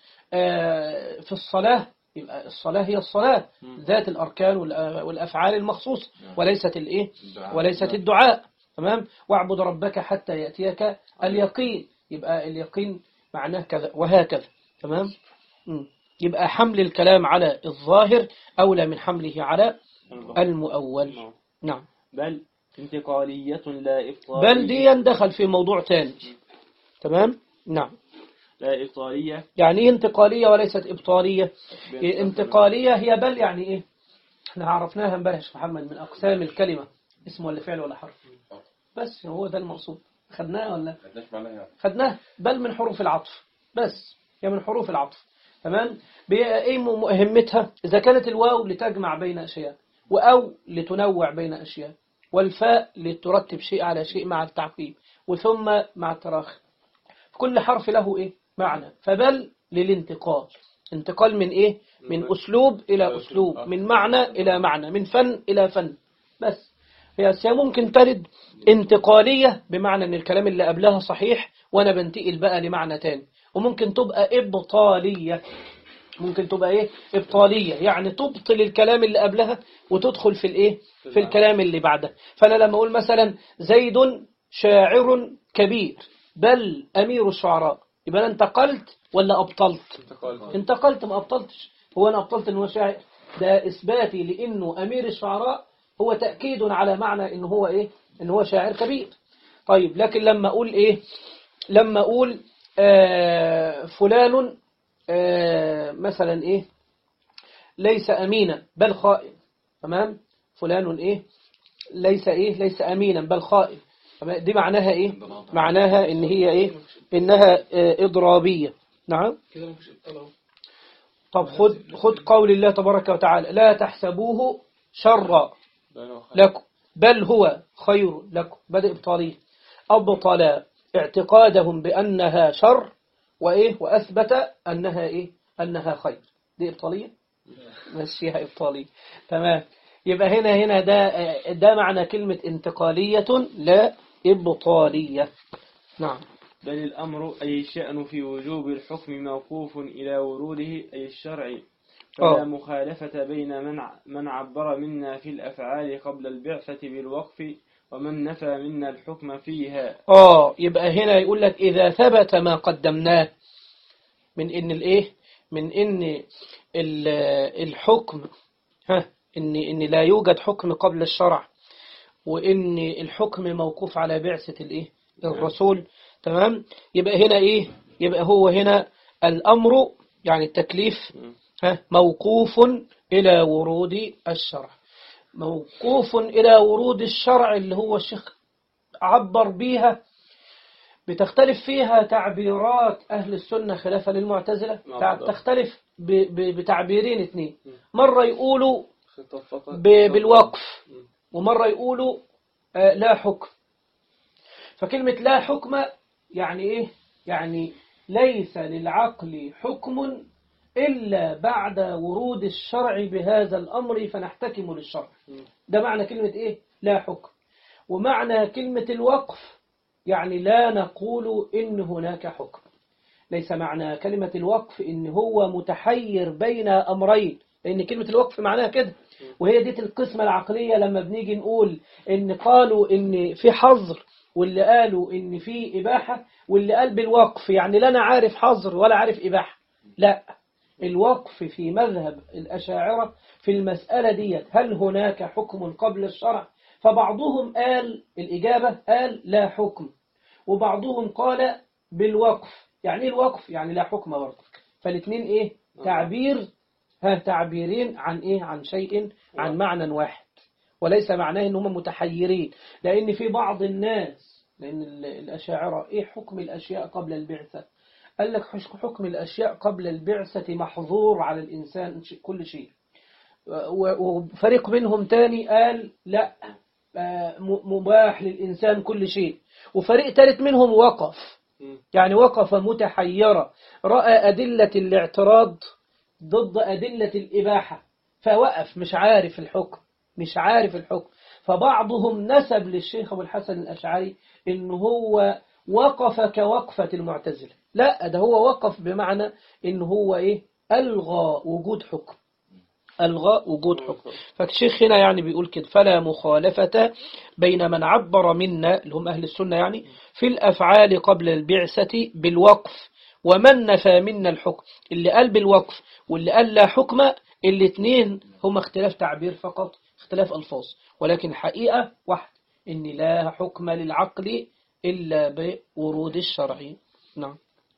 آه، في الصلاة يبقى الصلاة هي الصلاة ذات الأركان والأ- والأفعال المخصوصة وليست الإيه وليست الدعاء تمام واعبد ربك حتى يأتيك اليقين يبقى اليقين معناه كذا وهكذا تمام مم. يبقى حمل الكلام على الظاهر أولى من حمله على المؤول نعم بل انتقالية لا إبطالية بل دي دخل في موضوع تاني تمام نعم لا إبطالية يعني ايه انتقالية وليست إبطالية إيه انتقالية هي بل يعني إيه احنا عرفناها امبارح يا شيخ محمد من أقسام الكلمة اسم ولا فعل ولا حرف بس هو ده المقصود خدناها ولا خدناش معناها خدناه بل من حروف العطف بس هي من حروف العطف تمام بي- ايه م- مهمتها إذا كانت الواو لتجمع بين أشياء وأو لتنوع بين أشياء والفاء لترتب شيء على شيء مع التعقيب وثم مع التراخي كل حرف له إيه معنى فبل للانتقال انتقال من إيه من أسلوب إلى أسلوب من معنى إلى معنى من فن إلى فن بس هي أشياء ممكن ترد انتقالية بمعنى أن الكلام اللي قبلها صحيح وأنا بنتقل بقى لمعنى تاني وممكن تبقى إبطالية ممكن تبقى ايه ابطالية يعني تبطل الكلام اللي قبلها وتدخل في الايه في الكلام اللي بعده فانا لما اقول مثلا زيد شاعر كبير بل امير الشعراء يبقى انا انتقلت ولا ابطلت انتقلت ما ابطلتش هو انا ابطلت ان هو شاعر ده اثباتي لانه امير الشعراء هو تاكيد على معنى ان هو ايه ان هو شاعر كبير طيب لكن لما اقول ايه لما اقول آه فلان آه مثلا ايه ليس امينا بل خائن تمام فلان ايه ليس ايه ليس امينا بل خائن تمام؟ دي معناها ايه معناها ان هي ايه انها آه اضرابيه نعم كده مفيش ابطال اهو طب خد خد قول الله تبارك وتعالى لا تحسبوه شرا لكم بل هو خير لكم بدأ إبطاليه أبطل اعتقادهم بأنها شر وإيه وأثبت أنها إيه أنها خير دي إبطالية مشيها إبطالية تمام يبقى هنا هنا ده ده معنى كلمة انتقالية لا إبطالية نعم بل الأمر أي الشأن في وجوب الحكم موقوف إلى وروده أي الشرع فلا آه. مخالفة بين من ع- من عبر منا في الأفعال قبل البعثة بالوقف ومن نفى منا الحكم فيها آه يبقى هنا يقول لك إذا ثبت ما قدمناه من إن الإيه من إن ال- الحكم ها إن إن لا يوجد حكم قبل الشرع وإن الحكم موقوف على بعثة الإيه الرسول تمام يبقى هنا إيه يبقى هو هنا الأمر يعني التكليف ها موقوف إلى ورود الشرع موقوف إلى ورود الشرع اللي هو الشيخ عبر بيها بتختلف فيها تعبيرات أهل السنة خلافا للمعتزلة تع- تختلف ب- ب- بتعبيرين اثنين مرة يقولوا ب- بالوقف ومرة يقولوا آه، لا حكم فكلمة لا حكم يعني إيه يعني ليس للعقل حكم إلا بعد ورود الشرع بهذا الأمر فنحتكم للشرع ده معنى كلمة إيه لا حكم ومعنى كلمة الوقف يعني لا نقول إن هناك حكم ليس معنى كلمة الوقف إن هو متحير بين أمرين لأن كلمة الوقف معناها كده وهي دي القسمة العقلية لما بنيجي نقول إن قالوا إن في حظر واللي قالوا إن في إباحة واللي قال بالوقف يعني لا أنا عارف حظر ولا عارف إباحة لا الوقف في مذهب الأشاعرة في المسألة ديت هل هناك حكم قبل الشرع فبعضهم قال الإجابة قال لا حكم وبعضهم قال بالوقف يعني ايه الوقف يعني لا حكم برضه فالاثنين ايه تعبير ها تعبيرين عن ايه عن شيء عن معنى واحد وليس معناه ان هم متحيرين لان في بعض الناس لان ال- الاشاعره ايه حكم الاشياء قبل البعثه قال لك حش- حكم الاشياء قبل البعثه محظور على الانسان ش- كل شيء و- وفريق منهم تاني قال لا آه، م- مباح للإنسان كل شيء وفريق ثالث منهم وقف يعني وقف متحيرة رأى أدلة الاعتراض ضد أدلة الإباحة فوقف مش عارف الحكم مش عارف الحكم فبعضهم نسب للشيخ أبو الحسن الأشعري إن هو وقف كوقفة المعتزلة لا ده هو وقف بمعنى إن هو إيه ألغى وجود حكم ألغى وجود حكم فالشيخ هنا يعني بيقول كده فلا مخالفة بين من عبر منا اللي هم أهل السنة يعني في الأفعال قبل البعثة بالوقف ومن نفى منا الحكم اللي قال بالوقف واللي قال لا حكم الاثنين هم اختلاف تعبير فقط اختلاف ألفاظ ولكن الحقيقة واحد إن لا حكم للعقل إلا بورود الشرع نعم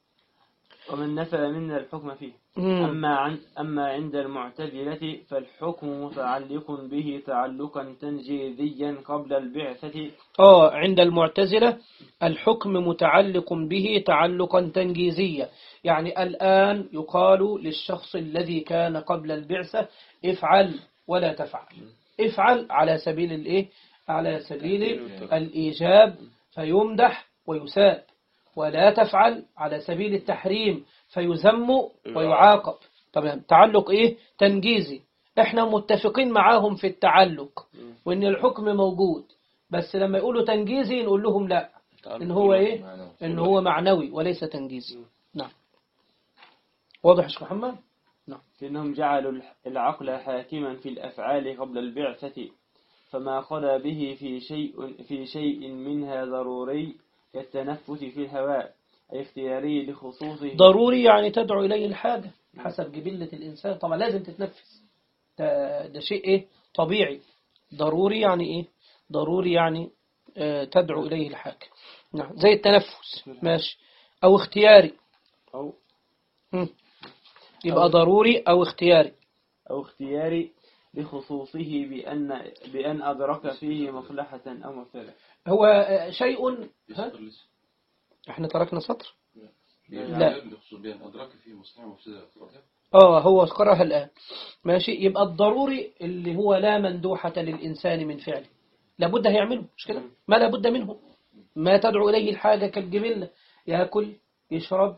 ومن نفى منا الحكم فيه مم. أما, عن أما عند المعتزلة فالحكم متعلق به تعلقا تنجيذيا قبل البعثة آه عند المعتزلة الحكم متعلق به تعلقا تنجيزيا يعني الآن يقال للشخص الذي كان قبل البعثة افعل ولا تفعل افعل على سبيل الايه على سبيل الإيجاب فيمدح ويساب ولا تفعل على سبيل التحريم فيذم ويعاقب طبعا تعلق ايه تنجيزي احنا متفقين معاهم في التعلق وان الحكم موجود بس لما يقولوا تنجيزي نقول لهم لا ان هو ايه ان هو معنوي وليس تنجيزي نعم واضح يا شيخ محمد نعم فإنهم جعلوا الح- العقل حاكما في الأفعال قبل البعثة فما خلا به في شيء في شيء منها ضروري كالتنفس في الهواء أي اختياري لخصوصه ضروري يعني تدعو إليه الحاجة حسب جبلة الإنسان طبعا لازم تتنفس ده, ده شيء إيه طبيعي ضروري يعني إيه ضروري يعني آه تدعو إليه الحاجة نعم زي التنفس ماشي أو اختياري أو مم. يبقى ضروري أو اختياري أو اختياري لخصوصه بأن بأن أدرك فيه مصلحة أو مفسدة هو آه، شيء ها؟ يسطر لسه احنا تركنا سطر يعني لا. يخص بأن أدرك فيه مصلحة مفسدة اه هو قرأها الآن ماشي يبقى الضروري اللي هو لا مندوحة للإنسان من فعله لابد هيعمله مش كده ما لابد منه ما تدعو إليه الحاجة كالجبلة يأكل يشرب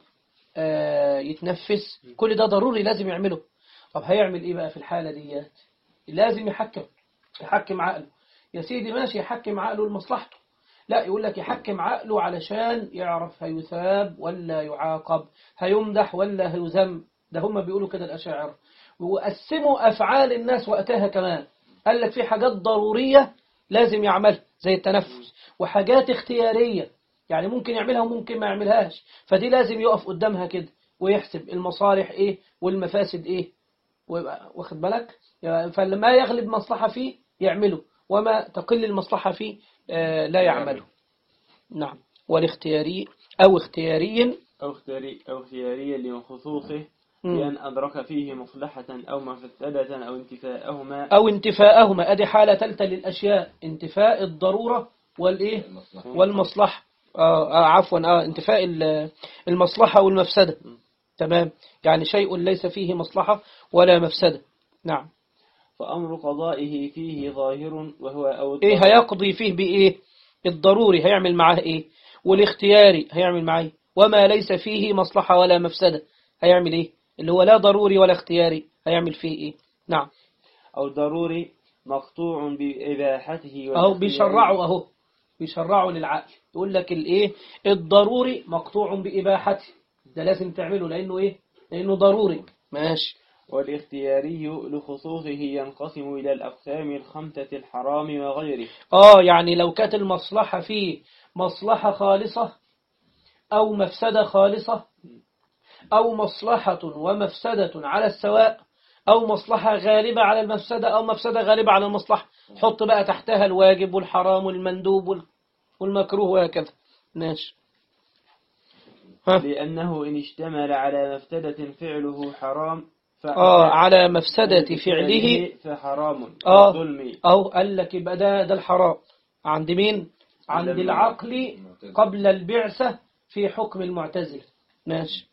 آه يتنفس كل ده ضروري لازم يعمله طب هيعمل إيه بقى في الحالة ديت لازم يحكم يحكم عقله يا سيدي ماشي يحكم عقله لمصلحته لا يقول لك يحكم عقله علشان يعرف هيثاب ولا يعاقب هيمدح ولا هيذم ده هم بيقولوا كده الأشاعرة وقسموا أفعال الناس وقتها كمان قال لك في حاجات ضرورية لازم يعملها زي التنفس وحاجات اختيارية يعني ممكن يعملها وممكن ما يعملهاش فدي لازم يقف قدامها كده ويحسب المصالح ايه والمفاسد ايه ويبقى واخد بالك يعني فلما يغلب مصلحة فيه يعمله وما تقل المصلحة فيه آه، لا يعمله نعم والاختياري أو اختياري أو اختياري أو اختياريا لخصوصه مم. بأن أدرك فيه مصلحة أو مفسدة أو انتفاءهما أو انتفاءهما أدي حالة ثالثة للأشياء انتفاء الضرورة والإيه والمصلحة آه آه عفوا آه انتفاء ال- المصلحة والمفسدة تمام يعني شيء ليس فيه مصلحة ولا مفسدة نعم فأمر قضائه فيه ظاهر وهو أو إيه هيقضي فيه بإيه الضروري هيعمل معاه إيه والاختياري هيعمل معاه إيه؟ وما ليس فيه مصلحة ولا مفسدة هيعمل إيه اللي هو لا ضروري ولا اختياري هيعمل فيه إيه نعم أو ضروري مقطوع بإباحته أهو والاختيار. بيشرعوا أهو بيشرعوا للعقل يقول لك الإيه الضروري مقطوع بإباحته ده لازم تعمله لأنه إيه لأنه ضروري ماشي والاختياري لخصوصه ينقسم إلى الأقسام الخمسة الحرام وغيره آه يعني لو كانت المصلحة فيه مصلحة خالصة أو مفسدة خالصة أو مصلحة ومفسدة على السواء أو مصلحة غالبة على المفسدة أو مفسدة غالبة على المصلحة حط بقى تحتها الواجب والحرام والمندوب وال- والمكروه وهكذا ماشي ها لأنه إن اشتمل على مفسدة فعله حرام ف... آه على مفسدة فعله فحرام آه. ظلم أو قال لك يبقى ده ده الحرام عند مين عند عند العقل قبل البعثة في حكم المعتزلة ماشي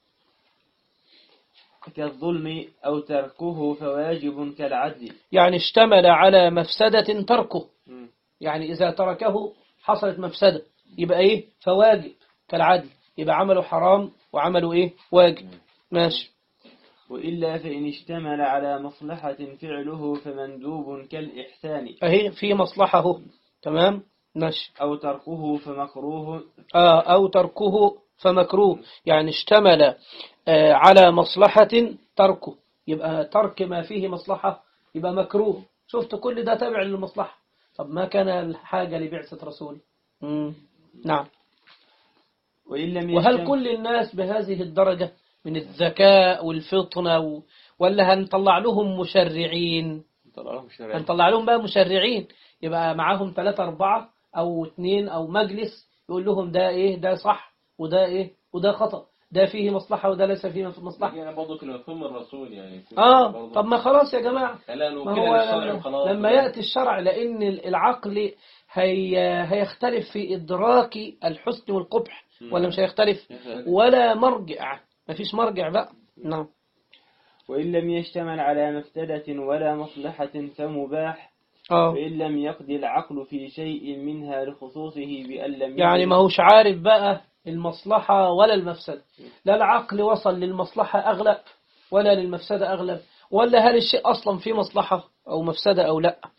كالظلم أو تركه فواجب كالعدل يعني اشتمل على مفسدة تركه مم. يعني إذا تركه حصلت مفسدة يبقى إيه فواجب كالعدل يبقى عمله حرام وعمله إيه واجب ماشي وإلا فإن اشتمل على مصلحة فعله فمندوب كالإحسان أهي في مصلحة اهو تمام ماشي أو تركه فمكروه آه أو تركه فمكروه يعني اشتمل آه على مصلحة تركه يبقى ترك ما فيه مصلحة يبقى مكروه شفت كل ده تابع للمصلحة طب ما كان الحاجة لبعثة رسول مم. نعم وإن لم وهل يشتمل كل الناس بهذه الدرجة من الذكاء والفطنة و... ولا هنطلع لهم مشرعين هنطلع لهم بقى مشرعين يبقى معاهم ثلاثة أربعة أو اثنين أو مجلس يقول لهم ده إيه ده صح وده إيه وده خطأ ده فيه مصلحة وده ليس فيه مصلحة يعني برضه كلمة مفهوم الرسول يعني آه طب ما خلاص يا جماعة خلينا ما نوكلها هو للشرع لما, وخلاص لما يأتي الشرع لأن العقل هي هيختلف في إدراك الحسن والقبح ولا مش هيختلف ولا مرجع ما فيش مرجع بقى نعم وإن لم يشتمل على مفسدة ولا مصلحة فمباح اه وإن لم يقضي العقل في شيء منها لخصوصه بأن لم يعني يدرك- ما هوش عارف بقى المصلحة ولا المفسدة لا العقل وصل للمصلحة أغلب ولا للمفسدة أغلب ولا هل الشيء أصلا فيه مصلحة أو مفسدة أو لا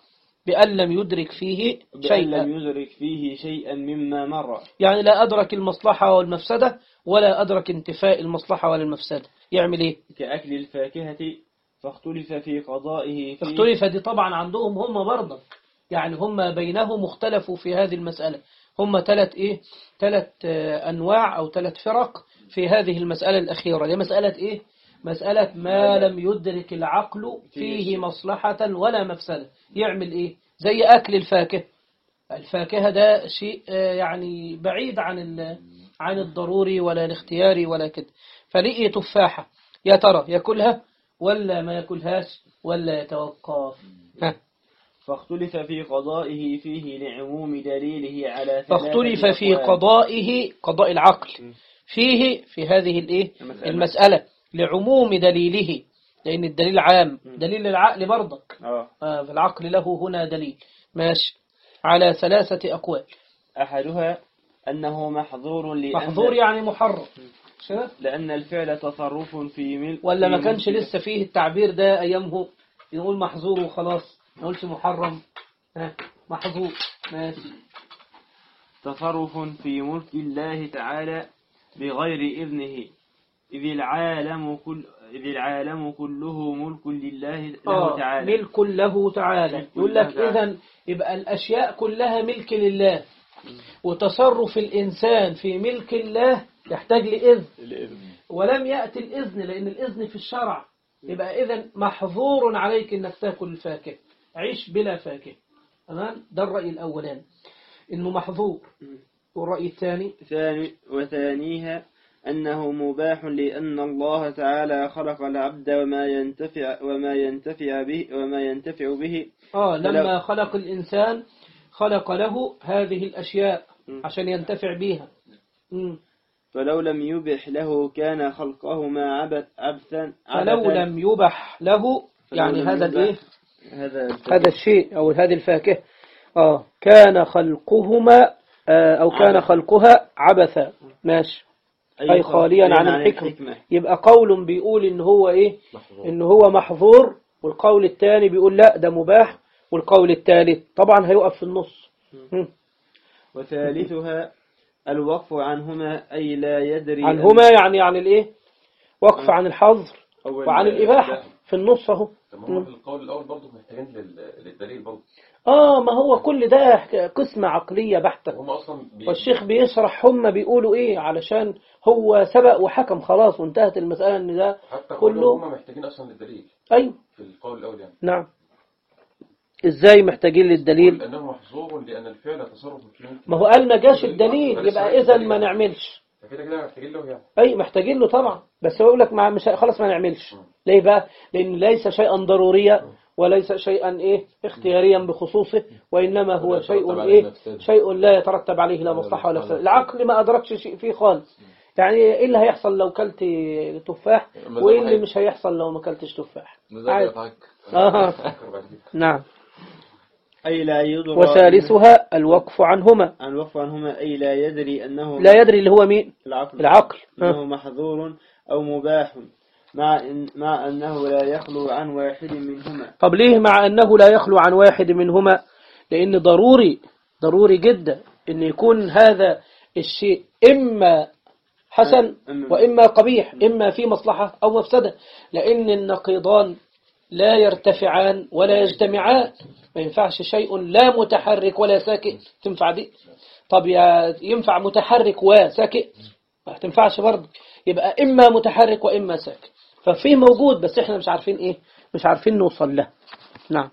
بأن لم يدرك فيه بأن شيئا لم يدرك فيه شيئا مما مر يعني لا أدرك المصلحة والمفسدة ولا أدرك انتفاء المصلحة ولا المفسدة يعمل إيه كأكل الفاكهة فاختلف في قضائه فيه اختلف دي طبعا عندهم هم برضه يعني هم بينهم اختلفوا في هذه المسألة هم ثلاث إيه ثلاث آه، أنواع أو ثلاث فرق في هذه المسألة الأخيرة دي مسألة إيه مسألة ما لم يدرك العقل فيه مصلحة ولا مفسدة يعمل إيه زي أكل الفاكهة الفاكهة ده شيء آه، يعني بعيد عن ال- عن الضروري ولا الاختياري ولا كده فلقي تفاحة يا ترى ياكلها ولا ما ياكلهاش ولا يتوقف ها فاختلف في قضائه فيه لعموم دليله على ثلاثة فاختلف في أقوال. قضائه قضاء العقل فيه في هذه الايه المسألة. المسألة لعموم دليله لأن الدليل عام دليل العقل برضك آه. آه، فالعقل له هنا دليل ماشي على ثلاثة أقوال أحدها أنه محظور لأن محظور يعني محرم مش كده؟ لأن الفعل تصرف في ملك ولا ما في كانش ملك- لسه فيه التعبير ده أيامه يقول محظور وخلاص ما يقولش محرم ها محظور ماشي تصرف في ملك الله تعالى بغير إذنه إذ العالم كل إذ العالم كله ملك لله له آه تعالى ملك له تعالى ملك يقول له لك تعالى. إذا يبقى الأشياء كلها ملك لله وتصرف الإنسان في ملك الله يحتاج لإذن ولم يأتي الإذن لأن الإذن في الشرع يبقى إذا محظور عليك أنك تأكل الفاكهة عيش بلا فاكهة تمام ده الرأي الأولاني إنه محظور والرأي الثاني ثاني وثانيها أنه مباح لأن الله تعالى خلق العبد وما ينتفع وما ينتفع به وما ينتفع به آه لما فلو- خلق الإنسان خلق له هذه الأشياء م. عشان ينتفع بها مم. فلو لم يبح له كان خلقهما عبث عبثا فلو عبثا. لم يبح له يعني لم هذا يبح الايه هذا هذا الشيء او هذه الفاكهه اه كان خلقهما آه او كان عبث. خلقها عبثا ماشي اي خاليا عن الحكمه الحكمة يبقى قول بيقول ان هو ايه ان هو محظور والقول الثاني بيقول لا ده مباح والقول الثالث طبعا هيقف في النص مم. وثالثها الوقف عنهما أي لا يدري عنهما يعني عن الايه وقف عن الحظر أو وعن ال- الاباحه ده. في النص اهو طب ما هو في القول الأول برضه محتاجين لل- للدليل برضه اه ما هو كل ده قسمة عقلية بحتة هم أصلا بي... والشيخ بيشرح هم بيقولوا ايه علشان هو سبق وحكم خلاص وانتهت المسألة ان ده حتى كله- كله هم محتاجين أصلا للدليل ايوه في القول الأول يعني نعم ازاي محتاجين للدليل لأنه محظور لأن الفعل تصرف في ملك ما هو قال ما جاش الدليل يبقى اذا ما نعملش فكده كده محتاجين له يعني اي محتاجين له طبعا بس هو يقول لك ما مش خلاص ما نعملش ليه بقى لان ليس شيئا ضروريا وليس شيئا ايه اختياريا بخصوصه وانما هو ولا يترتب شيء عليه ايه مفسدة. شيء لا يترتب عليه لا مصلحه ولا فساد العقل ما ادركش شيء فيه خالص يعني ايه اللي هيحصل لو كلت تفاح ماذا وايه اللي بحي- مش هيحصل لو ما كلتش تفاح مزاج عادي. يضحك آه. فكر بعد كده نعم أي لا يدرى وثالثها الوقف عنهما عن الوقف عنهما أي لا يدري أنه لا يدري اللي هو مين العقل العقل آه. أنه محظور أو مباح مع إن مع أنه لا يخلو عن واحد منهما طب ليه مع أنه لا يخلو عن واحد منهما لأن ضروري ضروري جدا أن يكون هذا الشيء إما حسن أما- وإما قبيح إما في مصلحة أو مفسدة لأن النقيضان لا يرتفعان ولا يجتمعان ما ينفعش شيء لا متحرك ولا ساكن تنفع دي طب يا- ينفع متحرك وساكن ما تنفعش برضه يبقى إما متحرك وإما ساكن ففيه موجود بس إحنا مش عارفين إيه مش عارفين نوصل له نعم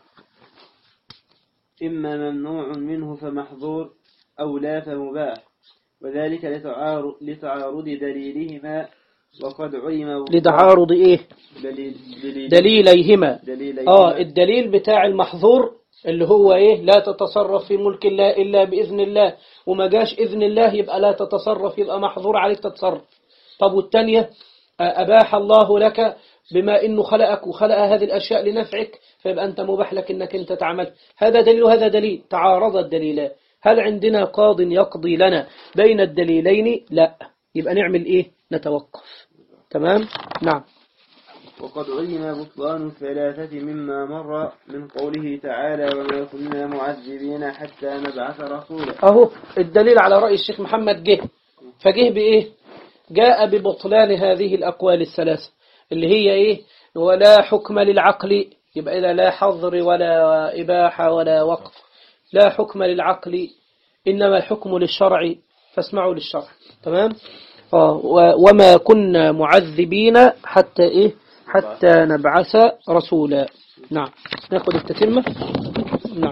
إما ممنوع منه فمحظور أو لا فمباح وذلك لتعارض, لتعارض دليلهما وقد علم لتعارض إيه دليل دليل دليليهما دليليهما آه الدليل بتاع المحظور اللي هو إيه لا تتصرف في ملك الله إلا بإذن الله وما جاش إذن الله يبقى لا تتصرف يبقى محظور عليك تتصرف طب والتانية آه، أباح الله لك بما إنه خلقك وخلق هذه الأشياء لنفعك فيبقى أنت مباح لك إنك أنت تعمل هذا دليل وهذا دليل تعارض الدليلان هل عندنا قاض يقضي لنا بين الدليلين لا يبقى نعمل إيه نتوقف تمام نعم وقد علم بطلان الثلاثة مما مر من قوله تعالى وما كنا معذبين حتى نبعث رسولا أهو الدليل على رأي الشيخ محمد جه فجه بإيه جاء ببطلان هذه الأقوال الثلاثة اللي هي إيه ولا حكم للعقل يبقى إذا لا حظر ولا إباحة ولا وقف لا حكم للعقل إنما الحكم للشرع فاسمعوا للشرع تمام آه و- وما كنا معذبين حتى إيه حتى نبعث رسولا نعم ناخد التتمة نعم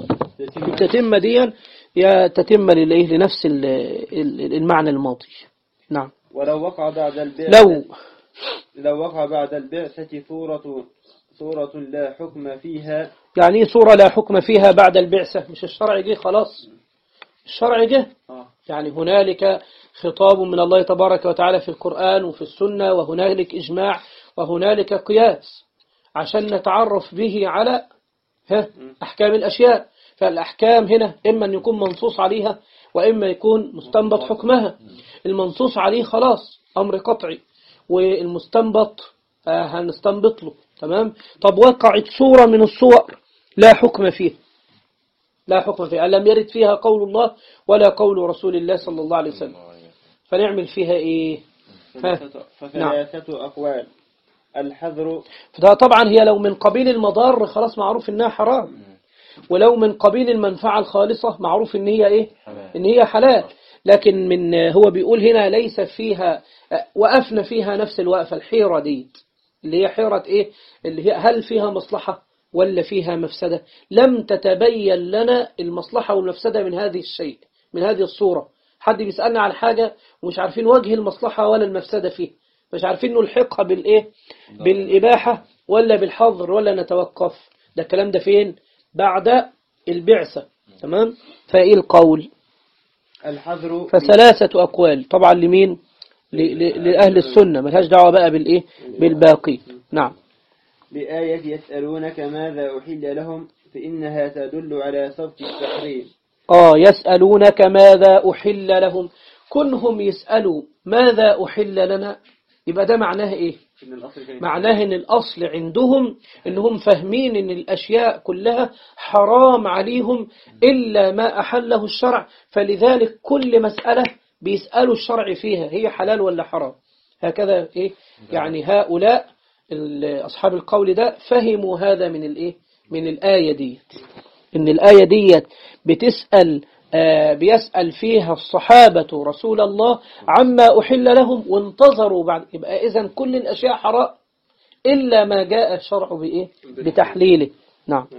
التتمة دي هي تتمة للإيه لنفس ال- ال- المعنى الماضي نعم ولو وقع بعد البعثة لو لو وقع بعد البعثة صورة صورة لا حكم فيها يعني إيه صورة لا حكم فيها بعد البعثة مش الشرع جه خلاص الشرع جه آه. يعني هنالك خطاب من الله تبارك وتعالى في القرآن وفي السنة وهنالك إجماع وهنالك قياس عشان نتعرف به على ها أحكام الأشياء فالأحكام هنا إما أن يكون منصوص عليها وإما يكون مستنبط حكمها المنصوص عليه خلاص أمر قطعي والمستنبط آه، هنستنبط له تمام طب وقعت صورة من الصور لا حكم فيها لا حكم فيها لم يرد فيها قول الله ولا قول رسول الله صلى الله عليه وسلم فنعمل فيها إيه ها. فثلاثة فثلاثة أقوال الحذر فده طبعا هي لو من قبيل المضار خلاص معروف انها حرام ولو من قبيل المنفعة الخالصة معروف ان هي ايه ان هي حلال لكن من هو بيقول هنا ليس فيها وقفنا فيها نفس الوقفة الحيرة دي اللي هي حيرة ايه اللي هي هل فيها مصلحة ولا فيها مفسدة لم تتبين لنا المصلحة والمفسدة من هذه الشيء من هذه الصورة حد بيسألنا عن حاجة ومش عارفين وجه المصلحة ولا المفسدة فيه مش عارفين نلحقها بالإيه بالإباحة ولا بالحظر ولا نتوقف ده الكلام ده فين بعد البعثة تمام فإيه القول الحذر فثلاثة أقوال طبعا لمين ل- ل- لأهل السنة ملهاش دعوة بقى بالإيه بالباقي نعم بآية يسألونك ماذا أحل لهم فإنها تدل على سبق التحريم آه يسألونك ماذا أحل لهم كنهم يسألوا ماذا أحل لنا يبقى ده معناه إيه إن الأصل كان معناه ان الاصل عندهم انهم فاهمين ان الاشياء كلها حرام عليهم الا ما احله الشرع فلذلك كل مسألة بيسألوا الشرع فيها هي حلال ولا حرام هكذا ايه يعني هؤلاء ال- اصحاب القول ده فهموا هذا من الايه من الآية دي ان الآية دي بتسأل آه، بيسأل فيها الصحابة رسول الله عما أحل لهم وانتظروا بعد يبقى إذن كل الأشياء حرام إلا ما جاء الشرع بإيه بتحليله نعم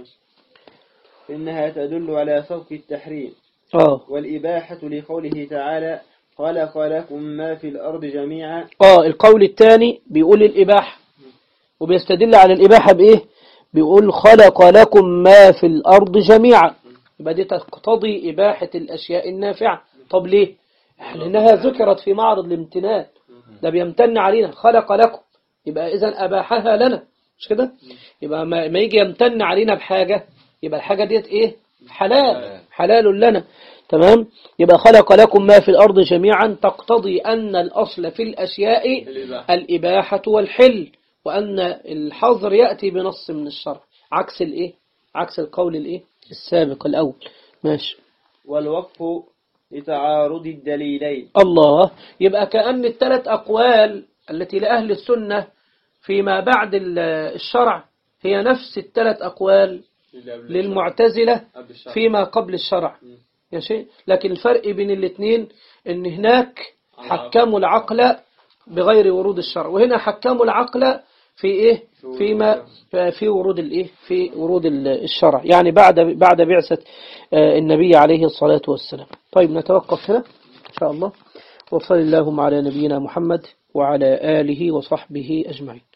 فإنها تدل على سبق التحريم آه والإباحة لقوله تعالى خلق لكم ما في الأرض جميعا آه القول الثاني بيقول الإباحة وبيستدل على الإباحة بإيه بيقول خلق لكم ما في الأرض جميعا يبقى دي تقتضي إباحة الأشياء النافعة طب ليه لأنها ذكرت في معرض الامتنان ده بيمتن علينا خلق لكم يبقى إذا أباحها لنا مش كده يبقى ما, ما يجي يمتن علينا بحاجة يبقى الحاجة ديت إيه حلال حلال لنا تمام يبقى خلق لكم ما في الأرض جميعا تقتضي أن الأصل في الأشياء الإباحة والحل وأن الحظر يأتي بنص من الشرع عكس الإيه عكس القول الإيه السابق الأول ماشي والوقف لتعارض الدليلين الله يبقى كأن الثلاث أقوال التي لأهل السنة فيما بعد ال- الشرع هي نفس الثلاث أقوال للمعتزلة فيما قبل الشرع يا شيء لكن الفرق بين الاثنين ان هناك حكموا العقل بغير ورود الشرع وهنا حكموا العقل في ايه فيما في ورود الايه في ورود ال- الشرع يعني بعد بعد بعثة آه، النبي عليه الصلاة والسلام طيب نتوقف هنا ان شاء الله وصلى اللهم على نبينا محمد وعلى آله وصحبه أجمعين